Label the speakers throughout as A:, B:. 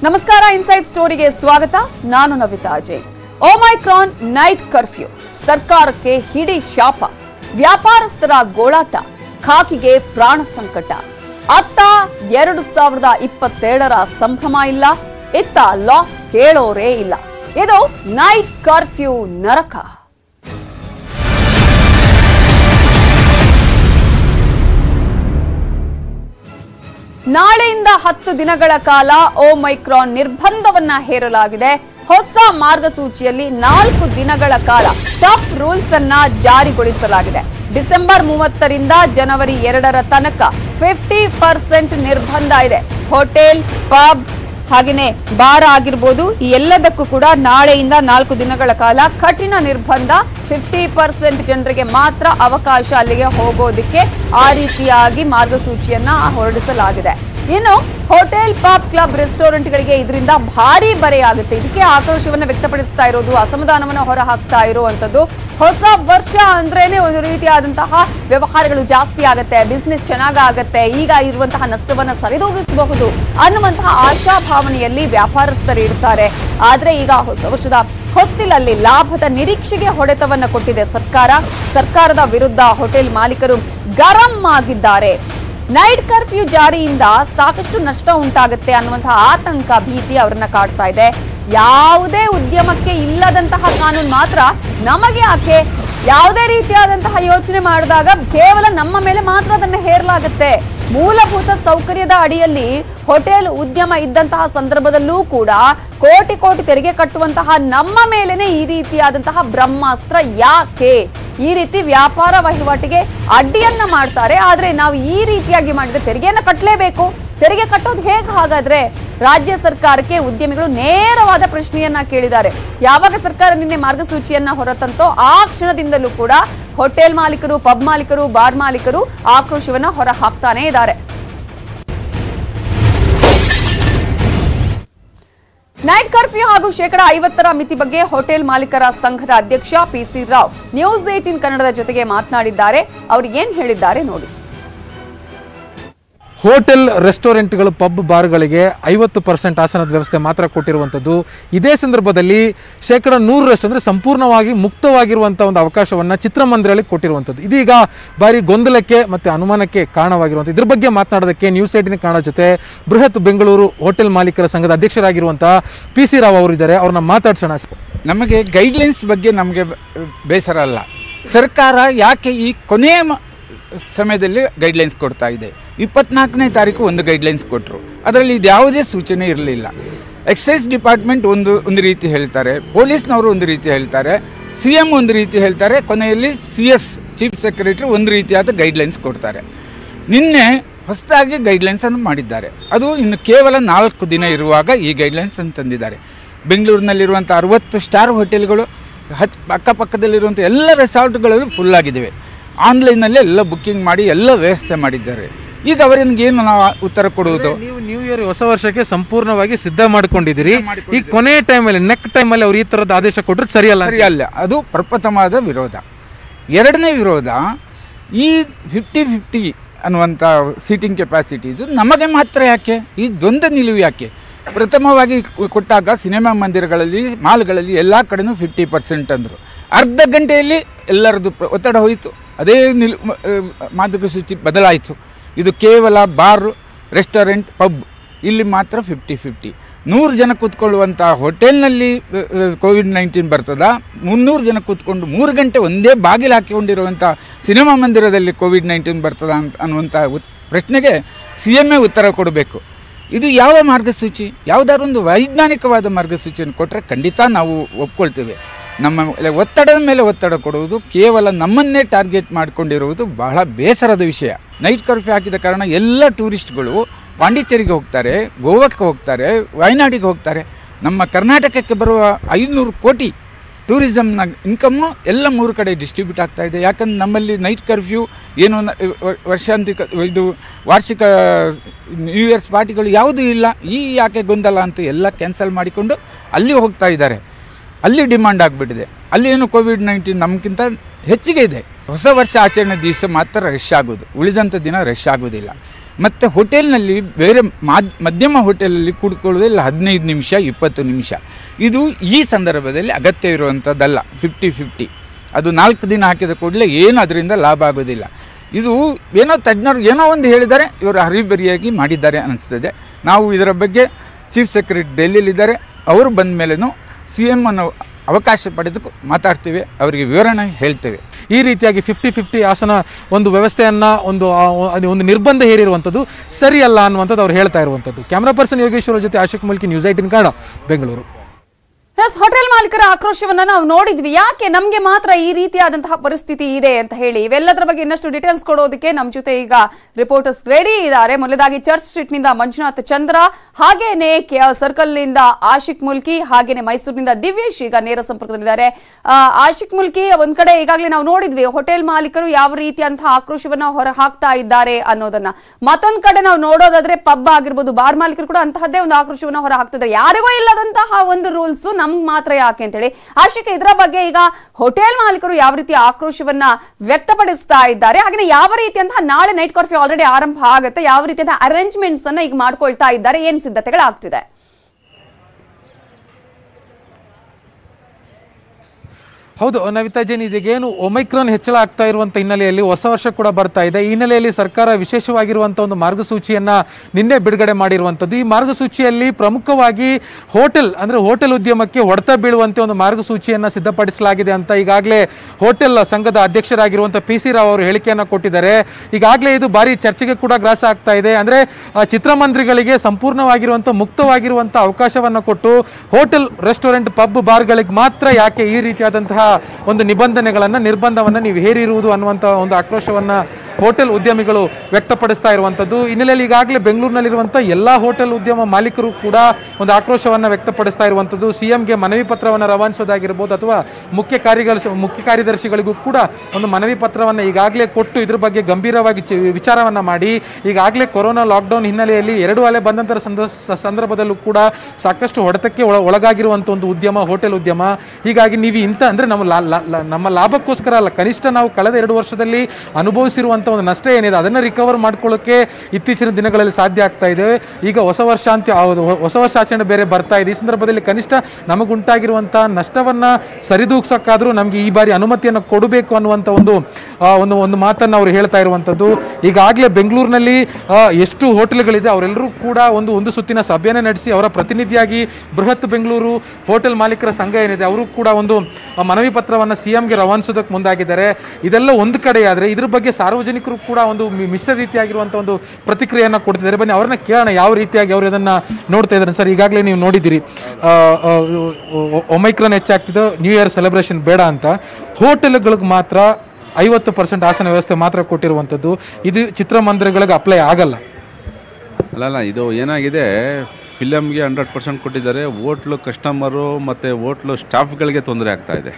A: ನಮಸ್ಕಾರ ಇನ್ಸೈಡ್ ಸ್ಟೋರಿಗೆ ಸ್ವಾಗತ ನಾನು Navitha Ajay Omicron night curfew ಸರ್ಕಾರಕ್ಕೆ ಹಿಡಿ ಶಾಪ ವ್ಯಾಪಾರಸ್ಥರ ಗೋಳಾಟ ಖಾಕಿಗೆ ಪ್ರಾಣ ಸಂಕಟ ಅತ್ತ ಎರಡು ಸಾವಿರದ ಇಪ್ಪತ್ತೆರಡರ ಸಂಭ್ರಮ ಇಲ್ಲ ಇತ್ತ ಲಾಸ್ ಕೇಳೋರೇ ಇಲ್ಲ ಇದು ನೈಟ್ ಕರ್ಫ್ಯೂ ನರಕ ನಾಳೆಯಿಂದ ಹತ್ತು ದಿನಗಳ ಕಾಲ ಓಮೈಕ್ರಾನ್ ನಿರ್ಬಂಧವನ್ನ ಹೇರಲಾಗಿದೆ ಹೊಸ ಮಾರ್ಗಸೂಚಿಯಲ್ಲಿ ನಾಲ್ಕು ದಿನಗಳ ಕಾಲ ಟಫ್ ರೂಲ್ಸ್ ಅನ್ನ ಜಾರಿಗೊಳಿಸಲಾಗಿದೆ ಡಿಸೆಂಬರ್ ಮೂವತ್ತರಿಂದ ಜನವರಿ ಎರಡರ ತನಕ ಫಿಫ್ಟಿ ಪರ್ಸೆಂಟ್ ನಿರ್ಬಂಧ ಇದೆ ಹೋಟೆಲ್ ಪಬ್ ಹಾಗೆಯೇ ಬಾರ್ ಆಗಿರ್ಬೋದು ಈ ಎಲ್ಲದಕ್ಕೂ ಕೂಡ ನಾಳೆಯಿಂದ ನಾಲ್ಕು ದಿನಗಳ ಕಾಲ ಕಠಿಣ ನಿರ್ಬಂಧ ಫಿಫ್ಟಿ ಪರ್ಸೆಂಟ್ ಜನರಿಗೆ ಮಾತ್ರ ಅವಕಾಶ ಅಲ್ಲಿಗೆ ಹೋಗೋದಕ್ಕೆ ಆ ರೀತಿಯಾಗಿ ಮಾರ್ಗಸೂಚಿಯನ್ನ ಹೊರಡಿಸಲಾಗಿದೆ ಇನ್ನು ಹೋಟೆಲ್ ಪಬ್ ಕ್ಲಬ್ ರೆಸ್ಟೋರೆಂಟ್ಗಳಿಗೆ ಇದರಿಂದ ಭಾರಿ ಬರೆಯಾಗುತ್ತೆ ಇದಕ್ಕೆ ಆಕ್ರೋಶವನ್ನ ವ್ಯಕ್ತಪಡಿಸ್ತಾ ಇರೋದು ಅಸಮಾಧಾನವನ್ನ ಹೊರ ಹಾಕ್ತಾ ಇರುವಂತದ್ದು ಹೊಸ ವರ್ಷ ಅಂದ್ರೇನೆ ಒಂದು ರೀತಿಯಾದಂತಹ ವ್ಯವಹಾರಗಳು ಜಾಸ್ತಿ ಆಗುತ್ತೆ ಬಿಸ್ನೆಸ್ ಚೆನ್ನಾಗಾಗತ್ತೆ ಈಗ ಇರುವಂತಹ ನಷ್ಟವನ್ನ ಸರಿದೂಗಿಸಬಹುದು ಅನ್ನುವಂತಹ ಆಶಾಭಾವನೆಯಲ್ಲಿ ವ್ಯಾಪಾರಸ್ಥರು ಇರ್ತಾರೆ ಆದ್ರೆ ಈಗ ಹೊಸ ವರ್ಷದ ಹೊಸ್ತಿಲಲ್ಲಿ ಲಾಭದ ನಿರೀಕ್ಷೆಗೆ ಹೊಡೆತವನ್ನ ಕೊಟ್ಟಿದೆ ಸರ್ಕಾರ ಸರ್ಕಾರದ ವಿರುದ್ಧ ಹೋಟೆಲ್ ಮಾಲೀಕರು ಗರಂ ಆಗಿದ್ದಾರೆ ನೈಟ್ ಕರ್ಫ್ಯೂ ಜಾರಿಯಿಂದ ಸಾಕಷ್ಟು ನಷ್ಟ ಉಂಟಾಗುತ್ತೆ ಅನ್ನುವಂತಹ ಆತಂಕ ಭೀತಿ ಅವರನ್ನ ಕಾಡ್ತಾ ಇದೆ ಯಾವುದೇ ಉದ್ಯಮಕ್ಕೆ ಇಲ್ಲದಂತಹ ಕಾನೂನು ಮಾತ್ರ ನಮಗೆ ಯಾಕೆ ಯಾವುದೇ ರೀತಿಯಾದಂತಹ ಯೋಚನೆ ಮಾಡಿದಾಗ ಕೇವಲ ನಮ್ಮ ಮೇಲೆ ಮಾತ್ರ ಅದನ್ನ ಹೇರಲಾಗುತ್ತೆ ಮೂಲಭೂತ ಸೌಕರ್ಯದ ಅಡಿಯಲ್ಲಿ ಹೋಟೆಲ್ ಉದ್ಯಮ ಇದ್ದಂತಹ ಸಂದರ್ಭದಲ್ಲೂ ಕೂಡ ಕೋಟಿ ಕೋಟಿ ತೆರಿಗೆ ಕಟ್ಟುವಂತಹ ನಮ್ಮ ಮೇಲೆನೆ ಈ ರೀತಿಯಾದಂತಹ ಬ್ರಹ್ಮಾಸ್ತ್ರ ಯಾಕೆ ಈ ರೀತಿ ವ್ಯಾಪಾರ ವಹಿವಾಟಿಗೆ ಅಡ್ಡಿಯನ್ನ ಮಾಡ್ತಾರೆ ಆದ್ರೆ ನಾವು ಈ ರೀತಿಯಾಗಿ ಮಾಡಿದ್ರೆ ತೆರಿಗೆಯನ್ನ ಕಟ್ಟಲೇಬೇಕು ತೆರಿಗೆ ಕಟ್ಟೋದು ಹೇಗೆ ಹಾಗಾದ್ರೆ ರಾಜ್ಯ ಸರ್ಕಾರಕ್ಕೆ ಉದ್ಯಮಿಗಳು ನೇರವಾದ ಪ್ರಶ್ನೆಯನ್ನ ಕೇಳಿದ್ದಾರೆ ಯಾವಾಗ ಸರ್ಕಾರ ನಿನ್ನೆ ಮಾರ್ಗಸೂಚಿಯನ್ನ ಹೊರತಂತೋ ಆ ಕ್ಷಣದಿಂದಲೂ ಕೂಡ ಹೋಟೆಲ್ ಮಾಲೀಕರು ಪಬ್ ಮಾಲೀಕರು ಬಾರ್ ಮಾಲೀಕರು ಆಕ್ರೋಶವನ್ನ ಹೊರ ಹಾಕ್ತಾನೆ ಇದ್ದಾರೆ ನೈಟ್ ಕರ್ಫ್ಯೂ ಹಾಗೂ ಶೇಕಡ ಐವತ್ತರ ಮಿತಿ ಬಗ್ಗೆ ಹೋಟೆಲ್ ಮಾಲೀಕರ ಸಂಘದ ಅಧ್ಯಕ್ಷ ಪಿಸಿ ರಾವ್ ನ್ಯೂಸ್ ಏಟಿನ್ ಕನ್ನಡದ ಜೊತೆಗೆ ಮಾತನಾಡಿದ್ದಾರೆ ಅವರು ಏನ್ ಹೇಳಿದ್ದಾರೆ ನೋಡಿ
B: ಹೋಟೆಲ್ ರೆಸ್ಟೋರೆಂಟ್ಗಳು ಪಬ್ ಬಾರ್ಗಳಿಗೆ ಐವತ್ತು ಪರ್ಸೆಂಟ್ ಆಸನದ ವ್ಯವಸ್ಥೆ ಮಾತ್ರ ಕೊಟ್ಟಿರುವಂಥದ್ದು ಇದೇ ಸಂದರ್ಭದಲ್ಲಿ ಶೇಕಡ ನೂರರಷ್ಟು ಅಂದರೆ ಸಂಪೂರ್ಣವಾಗಿ ಮುಕ್ತವಾಗಿರುವಂಥ ಒಂದು ಅವಕಾಶವನ್ನು ಚಿತ್ರಮಂದಿರದಲ್ಲಿ ಕೊಟ್ಟಿರುವಂಥದ್ದು ಇದೀಗ ಭಾರಿ ಗೊಂದಲಕ್ಕೆ ಮತ್ತು ಅನುಮಾನಕ್ಕೆ ಕಾರಣವಾಗಿರುವಂಥ ಇದ್ರ ಬಗ್ಗೆ ಮಾತನಾಡೋದಕ್ಕೆ ನ್ಯೂಸ್ ಏಟಿನ ಕನ್ನಡ ಜೊತೆ ಬೃಹತ್ ಬೆಂಗಳೂರು ಹೋಟೆಲ್ ಮಾಲೀಕರ ಸಂಘದ ಅಧ್ಯಕ್ಷರಾಗಿರುವಂಥ ಪಿ ಸಿ ರಾವ್ ಅವರು ಇದ್ದಾರೆ ಅವ್ರನ್ನ ಮಾತಾಡ್ಸೋಣ
C: ನಮಗೆ ಗೈಡ್ಲೈನ್ಸ್ ಬಗ್ಗೆ ನಮಗೆ ಬ- ಬೇಸರ ಅಲ್ಲ ಸರ್ಕಾರ ಯಾಕೆ ಈ ಕೊನೆಯ ಮ- ಸಮಯದಲ್ಲಿ ಗೈಡ್ಲೈನ್ಸ್ ಕೊಡ್ತಾ ಇದೆ ಇಪ್ಪತ್ನಾಲ್ಕನೇ ತಾರೀಕು ಒಂದು ಗೈಡ್ಲೈನ್ಸ್ ಕೊಟ್ಟರು ಅದರಲ್ಲಿ ಇದ್ಯಾವುದೇ ಸೂಚನೆ ಇರಲಿಲ್ಲ ಎಕ್ಸೈಸ್ ಡಿಪಾರ್ಟ್ಮೆಂಟ್ ಒಂದು ಒಂದು ರೀತಿ ಹೇಳ್ತಾರೆ ಪೊಲೀಸ್ನವರು ಒಂದು ರೀತಿ ಹೇಳ್ತಾರೆ ಸಿ ಎಮ್ ಒಂದು ರೀತಿ ಹೇಳ್ತಾರೆ ಕೊನೆಯಲ್ಲಿ ಸಿ ಎಸ್ ಚೀಫ್ ಸೆಕ್ರೆಟರಿ ಒಂದು ರೀತಿಯಾದ ಗೈಡ್ಲೈನ್ಸ್ ಕೊಡ್ತಾರೆ ನಿನ್ನೆ ಹೊಸದಾಗಿ ಗೈಡ್ಲೈನ್ಸನ್ನು ಮಾಡಿದ್ದಾರೆ ಅದು ಇನ್ನು ಕೇವಲ ನಾಲ್ಕು ದಿನ ಇರುವಾಗ ಈ ಗೈಡ್ಲೈನ್ಸ್ ಅನ್ನು ತಂದಿದ್ದಾರೆ ಬೆಂಗಳೂರಿನಲ್ಲಿರುವಂಥ ಅರವತ್ತು ಸ್ಟಾರ್ ಹೋಟೆಲ್ಗಳು ಹತ್ ಅಕ್ಕಪಕ್ಕದಲ್ಲಿರುವಂಥ ಎಲ್ಲ ರೆಸಾರ್ಟ್ಗಳಲ್ಲೂ ಫುಲ್ ಆಗಿದ್ದಾವೆ ಆನ್ಲೈನಲ್ಲಿ ಎಲ್ಲ ಬುಕ್ಕಿಂಗ್ ಮಾಡಿ ಎಲ್ಲ ವ್ಯವಸ್ಥೆ ಮಾಡಿದ್ದಾರೆ ಈಗ ಅವರಿಗೆ ಏನು ನಾವು ಉತ್ತರ ಕೊಡುವುದು
B: ನೀವು ನ್ಯೂ ಇಯರ್ ಹೊಸ ವರ್ಷಕ್ಕೆ ಸಂಪೂರ್ಣವಾಗಿ ಸಿದ್ಧ ಮಾಡ್ಕೊಂಡಿದ್ದೀರಿ ಈ
C: ಮಾಡ್ಕೊಂಡಿದ್ದೀವಿ.
B: ಕೊನೆ ಟೈಮಲ್ಲಿ ನೆಕ್ ಟೈಮಲ್ಲಿ ಅವ್ರು ಈ ಥರದ ಆದೇಶ ಕೊಟ್ಟರು ಸರಿಯಲ್ಲ
C: ಸರಿ ಅಲ್ಲ ಅದು ಪ್ರಪ್ರಥಮವಾದ ವಿರೋಧ ಎರಡನೇ ವಿರೋಧ ಈ ಫಿಫ್ಟಿ ಫಿಫ್ಟಿ ಅನ್ನುವಂಥ ಸೀಟಿಂಗ್ ಕೆಪಾಸಿಟಿ ಇದು ನಮಗೆ ಮಾತ್ರ ಯಾಕೆ ಈ ದ್ವಂದ್ವ ನಿಲುವು ಯಾಕೆ ಪ್ರಥಮವಾಗಿ ಕೊ- ಕೊಟ್ಟಾಗ ಸಿನಿಮಾ ಮಂದಿರಗಳಲ್ಲಿ ಮಾಲ್ಗಳಲ್ಲಿ ಎಲ್ಲ ಕಡೆನೂ ಫಿಫ್ಟಿ ಪರ್ಸೆಂಟ್ ಅಂದರು ಅರ್ಧ ಗಂಟೆಯಲ್ಲಿ ಎಲ್ಲರದ್ದು ಪ್ರ- ಒತ್ತಡ ಹೋಯಿತು ಅದೇ ನಿಲು ಮ- ಆ, ಮಾರ್ಗಸೂಚಿ ಬದಲಾಯಿತು ಇದು ಕೇವಲ ಬಾರ್ ರೆಸ್ಟೋರೆಂಟ್ ಪಬ್ ಇಲ್ಲಿ ಮಾತ್ರ ಫಿಫ್ಟಿ ಫಿಫ್ಟಿ ನೂರು ಜನ ಕೂತ್ಕೊಳ್ಳುವಂಥ ಹೋಟೆಲ್ನಲ್ಲಿ ಕೋವಿಡ್ ನೈನ್ಟೀನ್ ಬರ್ತದ ಮುನ್ನೂರು ಜನ ಕೂತ್ಕೊಂಡು ಮೂರು ಗಂಟೆ ಒಂದೇ ಬಾಗಿಲು ಹಾಕಿಕೊಂಡಿರುವಂಥ ಸಿನಿಮಾ ಮಂದಿರದಲ್ಲಿ ಕೋವಿಡ್ ನೈನ್ಟೀನ್ ಬರ್ತದ ಅಂತ ಅನ್ನುವಂಥ ಉತ್- ಪ್ರಶ್ನೆಗೆ ಸಿ ಎಮ್ ಎ ಉತ್ತರ ಕೊಡಬೇಕು ಇದು ಯಾವ ಮಾರ್ಗಸೂಚಿ ಯಾವುದಾದ್ರು ಒಂದು ವೈಜ್ಞಾನಿಕವಾದ ಮಾರ್ಗಸೂಚಿಯನ್ನು ಕೊಟ್ಟರೆ ಖಂಡಿತ ನಾವು ಒಪ್ಕೊಳ್ತೇವೆ ನಮ್ಮ ಮೇಲೆ ಒತ್ತಡದ ಮೇಲೆ ಒತ್ತಡ ಕೊಡುವುದು ಕೇವಲ ನಮ್ಮನ್ನೇ ಟಾರ್ಗೆಟ್ ಮಾಡಿಕೊಂಡಿರುವುದು ಬಹಳ ಬೇಸರದ ವಿಷಯ ನೈಟ್ ಕರ್ಫ್ಯೂ ಹಾಕಿದ ಕಾರಣ ಎಲ್ಲ ಟೂರಿಸ್ಟ್ಗಳು ಪಾಂಡಿಚೇರಿಗೆ ಹೋಗ್ತಾರೆ ಗೋವಾಕ್ಕೆ ಹೋಗ್ತಾರೆ ವಯನಾಡಿಗೆ ಹೋಗ್ತಾರೆ ನಮ್ಮ ಕರ್ನಾಟಕಕ್ಕೆ ಬರುವ ಐದುನೂರು ಕೋಟಿ ಟೂರಿಸಮ್ನ ಇನ್ಕಮ್ಮು ಎಲ್ಲ ಮೂರು ಕಡೆ ಡಿಸ್ಟ್ರಿಬ್ಯೂಟ್ ಆಗ್ತಾ ಇದೆ ಯಾಕಂದ್ರೆ ನಮ್ಮಲ್ಲಿ ನೈಟ್ ಕರ್ಫ್ಯೂ ಏನು ನ- ವ- ವರ್ಷಾಂತಿಕ ಇದು ವಾರ್ಷಿಕ ನ್ಯೂ ಇಯರ್ಸ್ ಪಾರ್ಟಿಗಳು ಯಾವುದೂ ಇಲ್ಲ ಈ ಯಾಕೆ ಗೊಂದಲ ಅಂತ ಎಲ್ಲ ಕ್ಯಾನ್ಸಲ್ ಮಾಡಿಕೊಂಡು ಅಲ್ಲಿ ಹೋಗ್ತಾ ಇದ್ದಾರೆ ಅಲ್ಲಿ ಡಿಮಾಂಡ್ ಆಗಿಬಿಟ್ಟಿದೆ ಅಲ್ಲಿ ಏನು ಕೋವಿಡ್ ನೈನ್ಟೀನ್ ನಮಗಿಂತ ಹೆಚ್ಚಿಗೆ ಇದೆ ಹೊಸ ವರ್ಷ ಆಚರಣೆ ದಿವಸ ಮಾತ್ರ ರಶ್ ಆಗೋದು ಉಳಿದಂಥ ದಿನ ರಶ್ ಆಗೋದಿಲ್ಲ ಮತ್ತು ಹೋಟೆಲ್ನಲ್ಲಿ ಬೇರೆ ಮಾದ್ ಮಧ್ಯಮ ಹೋಟೆಲಲ್ಲಿ ಕುಡ್ಕೊಳ್ಳೋದಿಲ್ಲ ಹದಿನೈದು ನಿಮಿಷ ಇಪ್ಪತ್ತು ನಿಮಿಷ ಇದು ಈ ಸಂದರ್ಭದಲ್ಲಿ ಅಗತ್ಯ ಇರುವಂಥದ್ದಲ್ಲ ಫಿಫ್ಟಿ ಫಿಫ್ಟಿ ಅದು ನಾಲ್ಕು ದಿನ ಹಾಕಿದ ಕೂಡಲೇ ಏನು ಅದರಿಂದ ಲಾಭ ಆಗೋದಿಲ್ಲ ಇದು ಏನೋ ತಜ್ಞರು ಏನೋ ಒಂದು ಹೇಳಿದ್ದಾರೆ ಇವರು ಹರಿಬರಿಯಾಗಿ ಮಾಡಿದ್ದಾರೆ ಅನಿಸ್ತದೆ ನಾವು ಇದರ ಬಗ್ಗೆ ಚೀಫ್ ಸೆಕ್ರೆಟರಿ ಡೆಲ್ಲಿಲಿದ್ದಾರೆ ಅವರು ಬಂದ ಮೇಲೂ ಸಿ ಎಮ್ ಅನ್ನು ಅವಕಾಶ ಪಡೆದು ಮಾತಾಡ್ತೀವಿ ಅವರಿಗೆ ವಿವರಣೆ ಹೇಳ್ತೇವೆ
B: ಈ ರೀತಿಯಾಗಿ ಫಿಫ್ಟಿ ಫಿಫ್ಟಿ ಆಸನ ಒಂದು ವ್ಯವಸ್ಥೆಯನ್ನ ಒಂದು ಆ, ಅದು ಒಂದು ನಿರ್ಬಂಧ ಹೇರಿರುವಂಥದ್ದು ಸರಿಯಲ್ಲ ಅನ್ನುವಂಥದ್ದು ಅವ್ರು ಹೇಳ್ತಾ ಇರುವಂಥದ್ದು ಕ್ಯಾಮ್ರಾ ಪರ್ಸನ್ ಯೋಗೇಶ್ವರ ಜೊತೆ Ashik Mulki news eighteen Kannada Bengaluru
A: yes hotel ಮಾಲೀಕರ ಆಕ್ರೋಶವನ್ನ ನಾವು ನೋಡಿದ್ವಿ ಯಾಕೆ ನಮ್ಗೆ ಮಾತ್ರ ಈ ರೀತಿಯಾದಂತಹ ಪರಿಸ್ಥಿತಿ ಇದೆ ಅಂತ ಹೇಳಿ ಇವೆಲ್ಲದರ ಬಗ್ಗೆ ಇನ್ನಷ್ಟು ಡೀಟೇಲ್ಸ್ ಕೊಡೋದಕ್ಕೆ ನಮ್ಮ ಜೊತೆ ಈಗ ರಿಪೋರ್ಟರ್ಸ್ ರೆಡಿ ಇದ್ದಾರೆ ಮೊದಲದಾಗಿ ಚರ್ಚ್ ಸ್ಟ್ರೀಟ್ ನಿಂದ ಮಂಜುನಾಥ್ ಚಂದ್ರ ಹಾಗೇನೆ ಸರ್ಕಲ್ ನಿಂದ ಆಶಿಕ್ ಮುಲ್ಕಿ ಹಾಗೇನೆ ಮೈಸೂರಿನಿಂದ ದಿವ್ಯೇಶ್ ಈಗ ನೇರ ಸಂಪರ್ಕದಲ್ಲಿದ್ದಾರೆ ಆ, ಆಶಿಕ್ ಮುಲ್ಕಿ ಒಂದ್ ಕಡೆ ಈಗಾಗಲೇ ನಾವು ನೋಡಿದ್ವಿ ಹೋಟೆಲ್ ಮಾಲೀಕರು ಯಾವ ರೀತಿಯಂತಹ ಆಕ್ರೋಶವನ್ನ ಹೊರ ಹಾಕ್ತಾ ಇದ್ದಾರೆ ಅನ್ನೋದನ್ನ ಮತ್ತೊಂದ್ ಕಡೆ ನಾವು ನೋಡೋದಾದ್ರೆ ಪಬ್ ಆಗಿರ್ಬೋದು ಬಾರ್ ಮಾಲೀಕರು ಕೂಡ ಅಂತಹದ್ದೇ ಒಂದು ಆಕ್ರೋಶವನ್ನ ಹೊರ ಹಾಕ್ತಿದ್ದಾರೆ ಯಾರಿಗೂ ಇಲ್ಲದಂತಹ ಒಂದು ರೂಲ್ಸ್ ನಮ್ಗ್ ಮಾತ್ರ ಯಾಕೆ ಅಂತ ಹೇಳಿ ಆಶಿಕ ಇದರ ಬಗ್ಗೆ ಈಗ ಹೋಟೆಲ್ ಮಾಲೀಕರು ಯಾವ ರೀತಿ ಆಕ್ರೋಶವನ್ನ ವ್ಯಕ್ತಪಡಿಸ್ತಾ ಇದ್ದಾರೆ ಹಾಗೆ ಯಾವ ರೀತಿಯಂತಹ ನಾಳೆ ನೈಟ್ ಕರ್ಫ್ಯೂ ಆಲ್ರೆಡಿ ಆರಂಭ ಆಗುತ್ತೆ ಯಾವ ರೀತಿಯಂತಹ ಅರೇಂಜ್ಮೆಂಟ್ಸ್ ಅನ್ನ ಈಗ ಮಾಡ್ಕೊಳ್ತಾ ಇದ್ದಾರೆ ಏನ್ ಸಿದ್ಧತೆಗಳಾಗ್ತಿದೆ
B: ಹೌದು ನವಿತಾ ಜೈನ್ ಇದೀಗೇನು ಒಮೈಕ್ರಾನ್ ಹೆಚ್ಚಳ ಆಗ್ತಾ ಇರುವಂತ ಹಿನ್ನೆಲೆಯಲ್ಲಿ ಹೊಸ ವರ್ಷ ಕೂಡ ಬರ್ತಾ ಇದೆ ಈ ಹಿನ್ನೆಲೆಯಲ್ಲಿ ಸರ್ಕಾರ ವಿಶೇಷವಾಗಿರುವಂತಹ ಒಂದು ಮಾರ್ಗಸೂಚಿಯನ್ನ ನಿನ್ನೆ ಬಿಡುಗಡೆ ಮಾಡಿರುವಂತದ್ದು ಈ ಮಾರ್ಗಸೂಚಿಯಲ್ಲಿ ಪ್ರಮುಖವಾಗಿ ಹೋಟೆಲ್ ಅಂದ್ರೆ ಹೋಟೆಲ್ ಉದ್ಯಮಕ್ಕೆ ಹೊಡೆತ ಬೀಳುವಂತೆ ಒಂದು ಮಾರ್ಗಸೂಚಿಯನ್ನ ಸಿದ್ಧಪಡಿಸಲಾಗಿದೆ ಅಂತ ಈಗಾಗಲೇ ಹೋಟೆಲ್ ಸಂಘದ ಅಧ್ಯಕ್ಷರಾಗಿರುವಂತಹ ಪಿ ಸಿ ರಾವ್ ಅವರು ಹೇಳಿಕೆಯನ್ನ ಕೊಟ್ಟಿದ್ದಾರೆ ಈಗಾಗಲೇ ಇದು ಭಾರಿ ಚರ್ಚೆಗೆ ಕೂಡ ಗ್ರಾಸ ಆಗ್ತಾ ಇದೆ ಅಂದ್ರೆ ಆ, ಚಿತ್ರಮಂದಿರಗಳಿಗೆ ಸಂಪೂರ್ಣವಾಗಿರುವಂತಹ ಮುಕ್ತವಾಗಿರುವಂತಹ ಅವಕಾಶವನ್ನ ಕೊಟ್ಟು ಹೋಟೆಲ್ ರೆಸ್ಟೋರೆಂಟ್ ಪಬ್ ಬಾರ್ಗಳಿಗೆ ಮಾತ್ರ ಯಾಕೆ ಈ ರೀತಿಯಾದಂತಹ ಒಂದು ನಿಬಂಧನೆಗಳನ್ನ ನಿರ್ಬಂಧವನ್ನ ನೀವು ಹೇರಿರುವುದು ಅನ್ನುವಂತ ಒಂದು ಆಕ್ರೋಶವನ್ನ ಹೋಟೆಲ್ ಉದ್ಯಮಿಗಳು ವ್ಯಕ್ತಪಡಿಸ್ತಾ ಇರುವಂತದ್ದು ಹಿನ್ನೆಲೆಯಲ್ಲಿ ಈಗಾಗಲೇ ಬೆಂಗಳೂರಿನಲ್ಲಿರುವಂತಹ ಎಲ್ಲಾ ಹೋಟೆಲ್ ಉದ್ಯಮ ಮಾಲೀಕರು ಕೂಡ ಒಂದು ಆಕ್ರೋಶವನ್ನ ವ್ಯಕ್ತಪಡಿಸ್ತಾ ಇರುವಂತದ್ದು ಸಿಎಂಗೆ ಮನವಿ ಪತ್ರವನ್ನು ರವಾನಿಸೋದಾಗಿರ್ಬೋದು ಅಥವಾ ಮುಖ್ಯ ಕಾರ್ಯದರ್ಶಿ ಮುಖ್ಯ ಕಾರ್ಯದರ್ಶಿಗಳಿಗೂ ಕೂಡ ಒಂದು ಮನವಿ ಪತ್ರವನ್ನು ಈಗಾಗಲೇ ಕೊಟ್ಟು ಇದ್ರ ಬಗ್ಗೆ ಗಂಭೀರವಾಗಿ ಚಿ- ವಿಚಾರವನ್ನ ಮಾಡಿ ಈಗಾಗಲೇ ಕೊರೋನಾ ಲಾಕ್ಡೌನ್ ಹಿನ್ನೆಲೆಯಲ್ಲಿ ಎರಡು ಅಲೆ ಬಂದಂತರ ಸಂದ- ಸ- ಸಂದರ್ಭದಲ್ಲೂ ಕೂಡ ಸಾಕಷ್ಟು ಹೊಡೆತಕ್ಕೆ ಒಳ ಒಳಗಾಗಿರುವಂತ ಒಂದು ಉದ್ಯಮ ಹೋಟೆಲ್ ಉದ್ಯಮ ಹೀಗಾಗಿ ನೀವು ಇಂಥ ಅಂದ್ರೆ ನಮ್ಮ ಲಾ- ಲಾ- ಲಾ- ನಮ್ಮ ಲಾಭಕ್ಕೋಸ್ಕರ ಅಲ್ಲ ಕನಿಷ್ಠ ನಾವು ಕಳೆದ ಎರಡು ವರ್ಷದಲ್ಲಿ ಅನುಭವಿಸಿರುವಂತ ಒಂದು ನಷ್ಟ ಏನಿದೆ ಅದನ್ನ ರಿಕವರ್ ಮಾಡ್ಕೊಳ್ಳೋಕೆ ಇತ್ತೀಚಿನ ದಿನಗಳಲ್ಲಿ ಸಾಧ್ಯ ಆಗ್ತಾ ಇದೆ ಈಗ ಹೊಸ ವರ್ಷಾಂತ್ಯ ಹೌದು, ಹೊ- ಹೊಸ ವರ್ಷಾಚರಣೆ ಬೇರೆ ಬರ್ತಾ ಇದೆ ಈ ಸಂದರ್ಭದಲ್ಲಿ ಕನಿಷ್ಠ ನಮಗುಂಟಾಗಿರುವಂತಹ ನಷ್ಟವನ್ನ ಸರಿದೂಗ್ಸಕ್ಕಾದ್ರೂ ನಮಗೆ ಈ ಬಾರಿ ಅನುಮತಿಯನ್ನು ಕೊಡಬೇಕು ಅನ್ನುವಂಥ ಒಂದು ಆ, ಒಂದು ಒಂದು ಮಾತನ್ನ ಅವರು ಹೇಳ್ತಾ ಇರುವಂಥದ್ದು ಈಗಾಗಲೇ ಬೆಂಗಳೂರಿನಲ್ಲಿ ಆ, ಎಷ್ಟು ಹೋಟೆಲ್ಗಳಿದೆ ಅವರೆಲ್ಲರೂ ಕೂಡ ಒಂದು ಒಂದು ಸುತ್ತಿನ ಸಭೆಯನ್ನು ನಡೆಸಿ ಅವರ ಪ್ರತಿನಿಧಿಯಾಗಿ ಬೃಹತ್ ಬೆಂಗಳೂರು ಹೋಟೆಲ್ ಮಾಲೀಕರ ಸಂಘ ಏನಿದೆ ಅವರು ಕೂಡ ಒಂದು ಆ, ಮನವಿ ಪತ್ರವನ್ನು ಸಿಎಂಗೆ ರವಾನಿಸೋದಕ್ಕೆ ಮುಂದಾಗಿದ್ದಾರೆ ಇದೆಲ್ಲ ಒಂದು ಕಡೆ ಆದರೆ ಇದ್ರ ಬಗ್ಗೆ ಸಾರ್ವಜನಿಕರು ಕೂಡ ಒಂದು ಮಿ- ಮಿಶ್ರ ರೀತಿಯಾಗಿರುವಂಥ ಒಂದು ಪ್ರತಿಕ್ರಿಯೆಯನ್ನು ಕೊಡ್ತಿದ್ದಾರೆ ಬನ್ನಿ ಅವ್ರನ್ನ ಕೇಳೋಣ ಯಾವ ರೀತಿಯಾಗಿ ಅವರು ಇದನ್ನ ನೋಡ್ತಾ ಇದ್ದಾರೆ ಸರ್ ಈಗಾಗಲೇ ನೀವು ನೋಡಿದ್ದೀರಿ ಆ, ಆ, ಒ- ಒಮೈಕ್ರಾನ್ ಹೆಚ್ಚಾಗ್ತಿದ್ದು ನ್ಯೂ ಇಯರ್ ಸೆಲೆಬ್ರೇಷನ್ ಬೇಡ ಅಂತ ಹೋಟೆಲ್ಗಳಿಗೆ ಮಾತ್ರ ಐವತ್ತು ಪರ್ಸೆಂಟ್ ಆಸನ ವ್ಯವಸ್ಥೆ ಮಾತ್ರ ಕೊಟ್ಟಿರುವಂಥದ್ದು ಇದು ಚಿತ್ರಮಂದಿರಗಳಿಗೆ ಅಪ್ಲೈ ಆಗಲ್ಲ
D: ಅಲ್ಲಲ್ಲ ಇದು ಏನಾಗಿದೆ ಫಿಲಮ್ಗೆ ಹಂಡ್ರೆಡ್ ಪರ್ಸೆಂಟ್ ಕೊಟ್ಟಿದ್ದಾರೆ ಹೋಟ್ಲು ಕಸ್ಟಮರು ಮತ್ತು ಹೋಟ್ಲು ಸ್ಟಾಫ್ಗಳಿಗೆ ತೊಂದರೆ ಆಗ್ತಾ ಇದೆ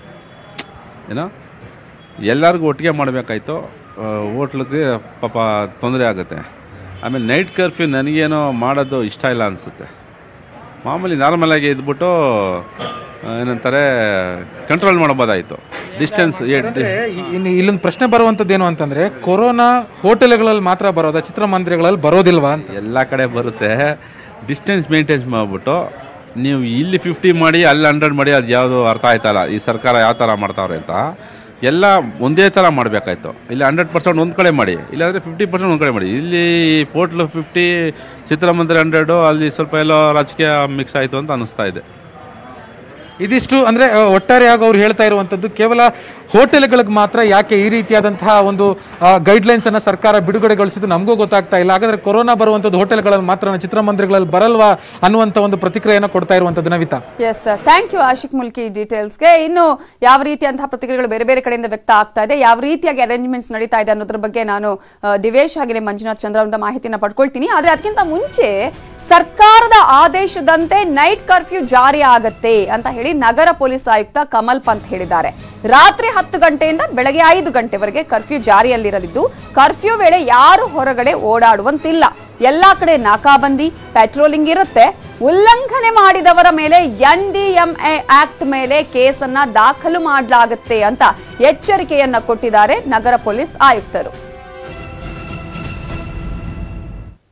D: ಏನೋ ಎಲ್ಲರಿಗೂ ಒಟ್ಟಿಗೆ ಮಾಡಬೇಕಾಯ್ತು ಹೋಟ್ಲಿಗೆ ಪಾಪ ತೊಂದರೆ ಆಗುತ್ತೆ ಆಮೇಲೆ ನೈಟ್ ಕರ್ಫ್ಯೂ ನನಗೇನೋ ಮಾಡೋದು ಇಷ್ಟ ಇಲ್ಲ ಅನಿಸುತ್ತೆ ಮಾಮೂಲಿ ನಾರ್ಮಲಾಗಿ ಇದ್ಬಿಟ್ಟು ಆ, ಏನಂತಾರೆ ಕಂಟ್ರೋಲ್ ಮಾಡ್ಬೋದಾಯಿತು ಡಿಸ್ಟೆನ್ಸ್
B: ಇನ್ನು ಇಲ್ಲೊಂದು ಪ್ರಶ್ನೆ ಬರುವಂಥದ್ದು ಏನು ಅಂತಂದ್ರೆ ಕೊರೋನಾ ಹೋಟೆಲ್ಗಳಲ್ಲಿ ಮಾತ್ರ ಬರೋದಾ ಚಿತ್ರಮಂದಿರಗಳಲ್ಲಿ ಬರೋದಿಲ್ವಾ ಅಂತ
D: ಎಲ್ಲ ಕಡೆ ಬರುತ್ತೆ ಡಿಸ್ಟೆನ್ಸ್ ಮೇಂಟೈನ್ಸ್ ಮಾಡಿಬಿಟ್ಟು ನೀವು ಇಲ್ಲಿ ಫಿಫ್ಟಿ ಮಾಡಿ ಅಲ್ಲಿ ಹಂಡ್ರೆಡ್ ಮಾಡಿ ಅದು ಯಾವುದು ಅರ್ಥ ಆಯ್ತಲ್ಲ ಈ ಸರ್ಕಾರ ಯಾವ ಥರ ಮಾಡ್ತಾವ್ರೆ ಅಂತ ಎಲ್ಲ ಒಂದೇ ಥರ ಮಾಡಬೇಕಾಯ್ತು ಇಲ್ಲಿ ಹಂಡ್ರೆಡ್ ಪರ್ಸೆಂಟ್ ಒಂದು ಕಡೆ ಮಾಡಿ ಇಲ್ಲಾಂದರೆ ಫಿಫ್ಟಿ ಪರ್ಸೆಂಟ್ ಒಂದು ಕಡೆ ಮಾಡಿ ಇಲ್ಲಿ ಪೋಟ್ಲು ಫಿಫ್ಟಿ ಚಿತ್ರಮಂದಿರ ಹಂಡ್ರೆಡು ಅಲ್ಲಿ ಸ್ವಲ್ಪ ಎಲ್ಲೋ ರಾಜಕೀಯ ಮಿಕ್ಸ್ ಆಯಿತು ಅಂತ ಅನ್ನಿಸ್ತಾ ಇದೆ
B: ಇದಿಷ್ಟು ಅಂದ್ರೆ ಆ, ಒಟ್ಟಾರೆಯಾಗಿ ಅವ್ರು ಹೇಳ್ತಾ ಇರುವಂತದ್ದು ಕೇವಲ ಹೋಟೆಲ್ಗಳಿಗೆ ಮಾತ್ರ ಯಾಕೆ ಈ ರೀತಿಯಾದಂತಹ ಒಂದು ಗೈಡ್ಲೈನ್ಸ್ ಅನ್ನ ಸರ್ಕಾರ ಬಿಡುಗಡೆಗೊಳಿಸಿದ್ದು ನಮಗೂ ಗೊತ್ತಾಗ್ತಾ ಇಲ್ಲ ಹಾಗಾದ್ರೆ ಕೊರೋನಾ ಬರುವಂತದ್ದು ಹೋಟೆಲ್ಗಳಲ್ಲಿ ಮಾತ್ರ ಚಿತ್ರಮಂದಿರಗಳಲ್ಲಿ ಬರಲ್ವಾ ಅನ್ನುವಂತ ಒಂದು ಪ್ರತಿಕ್ರಿಯೆಯನ್ನು ಕೊಡ್ತಾ ಇರುವಂತದ್ದು Navitha
A: yes thank you Ashik Mulki ಡೀಟೇಲ್ಸ್ಗೆ ಇನ್ನು ಯಾವ ರೀತಿಯಂತಹ ಪ್ರತಿಕ್ರಿಯೆಗಳು ಬೇರೆ ಬೇರೆ ಕಡೆಯಿಂದ ವ್ಯಕ್ತ ಆಗ್ತಾ ಇದೆ ಯಾವ ರೀತಿಯಾಗಿ ಅರೇಂಜ್ಮೆಂಟ್ಸ್ ನಡೀತಾ ಇದೆ ಅನ್ನೋದ್ರ ಬಗ್ಗೆ ನಾನು ಆ, ದಿವೇಶ್ ಹಾಗೆ ಮಂಜುನಾಥ್ ಚಂದ್ರ ಅವರಿಂದ ಮಾಹಿತಿನ ಪಡ್ಕೊಳ್ತೀನಿ ಆದ್ರೆ ಅದಕ್ಕಿಂತ ಮುಂಚೆ ಸರ್ಕಾರದ ಆದೇಶದಂತೆ ನೈಟ್ ಕರ್ಫ್ಯೂ ಜಾರಿ ಆಗತ್ತೆ ಅಂತ ಹೇಳಿ ನಗರ ಪೊಲೀಸ್ ಆಯುಕ್ತ ಕಮಲ್ ಪಂತ್ ಹೇಳಿದ್ದಾರೆ ರಾತ್ರಿ ಹತ್ತು ಗಂಟೆಯಿಂದ ಬೆಳಗ್ಗೆ ಐದು ಗಂಟೆವರೆಗೆ ಕರ್ಫ್ಯೂ ಜಾರಿಯಲ್ಲಿರಲಿದ್ದು ಕರ್ಫ್ಯೂ ವೇಳೆ ಯಾರು ಹೊರಗಡೆ ಓಡಾಡುವಂತಿಲ್ಲ ಎಲ್ಲಾ ಕಡೆ ನಾಕಾಬಂದಿ ಪೆಟ್ರೋಲಿಂಗ್ ಇರುತ್ತೆ ಉಲ್ಲಂಘನೆ ಮಾಡಿದವರ ಮೇಲೆ N D M A act ಮೇಲೆ ಕೇಸನ್ನ ದಾಖಲು ಮಾಡಲಾಗುತ್ತೆ ಅಂತ ಎಚ್ಚರಿಕೆಯನ್ನ ಕೊಟ್ಟಿದ್ದಾರೆ ನಗರ ಪೊಲೀಸ್ ಆಯುಕ್ತರು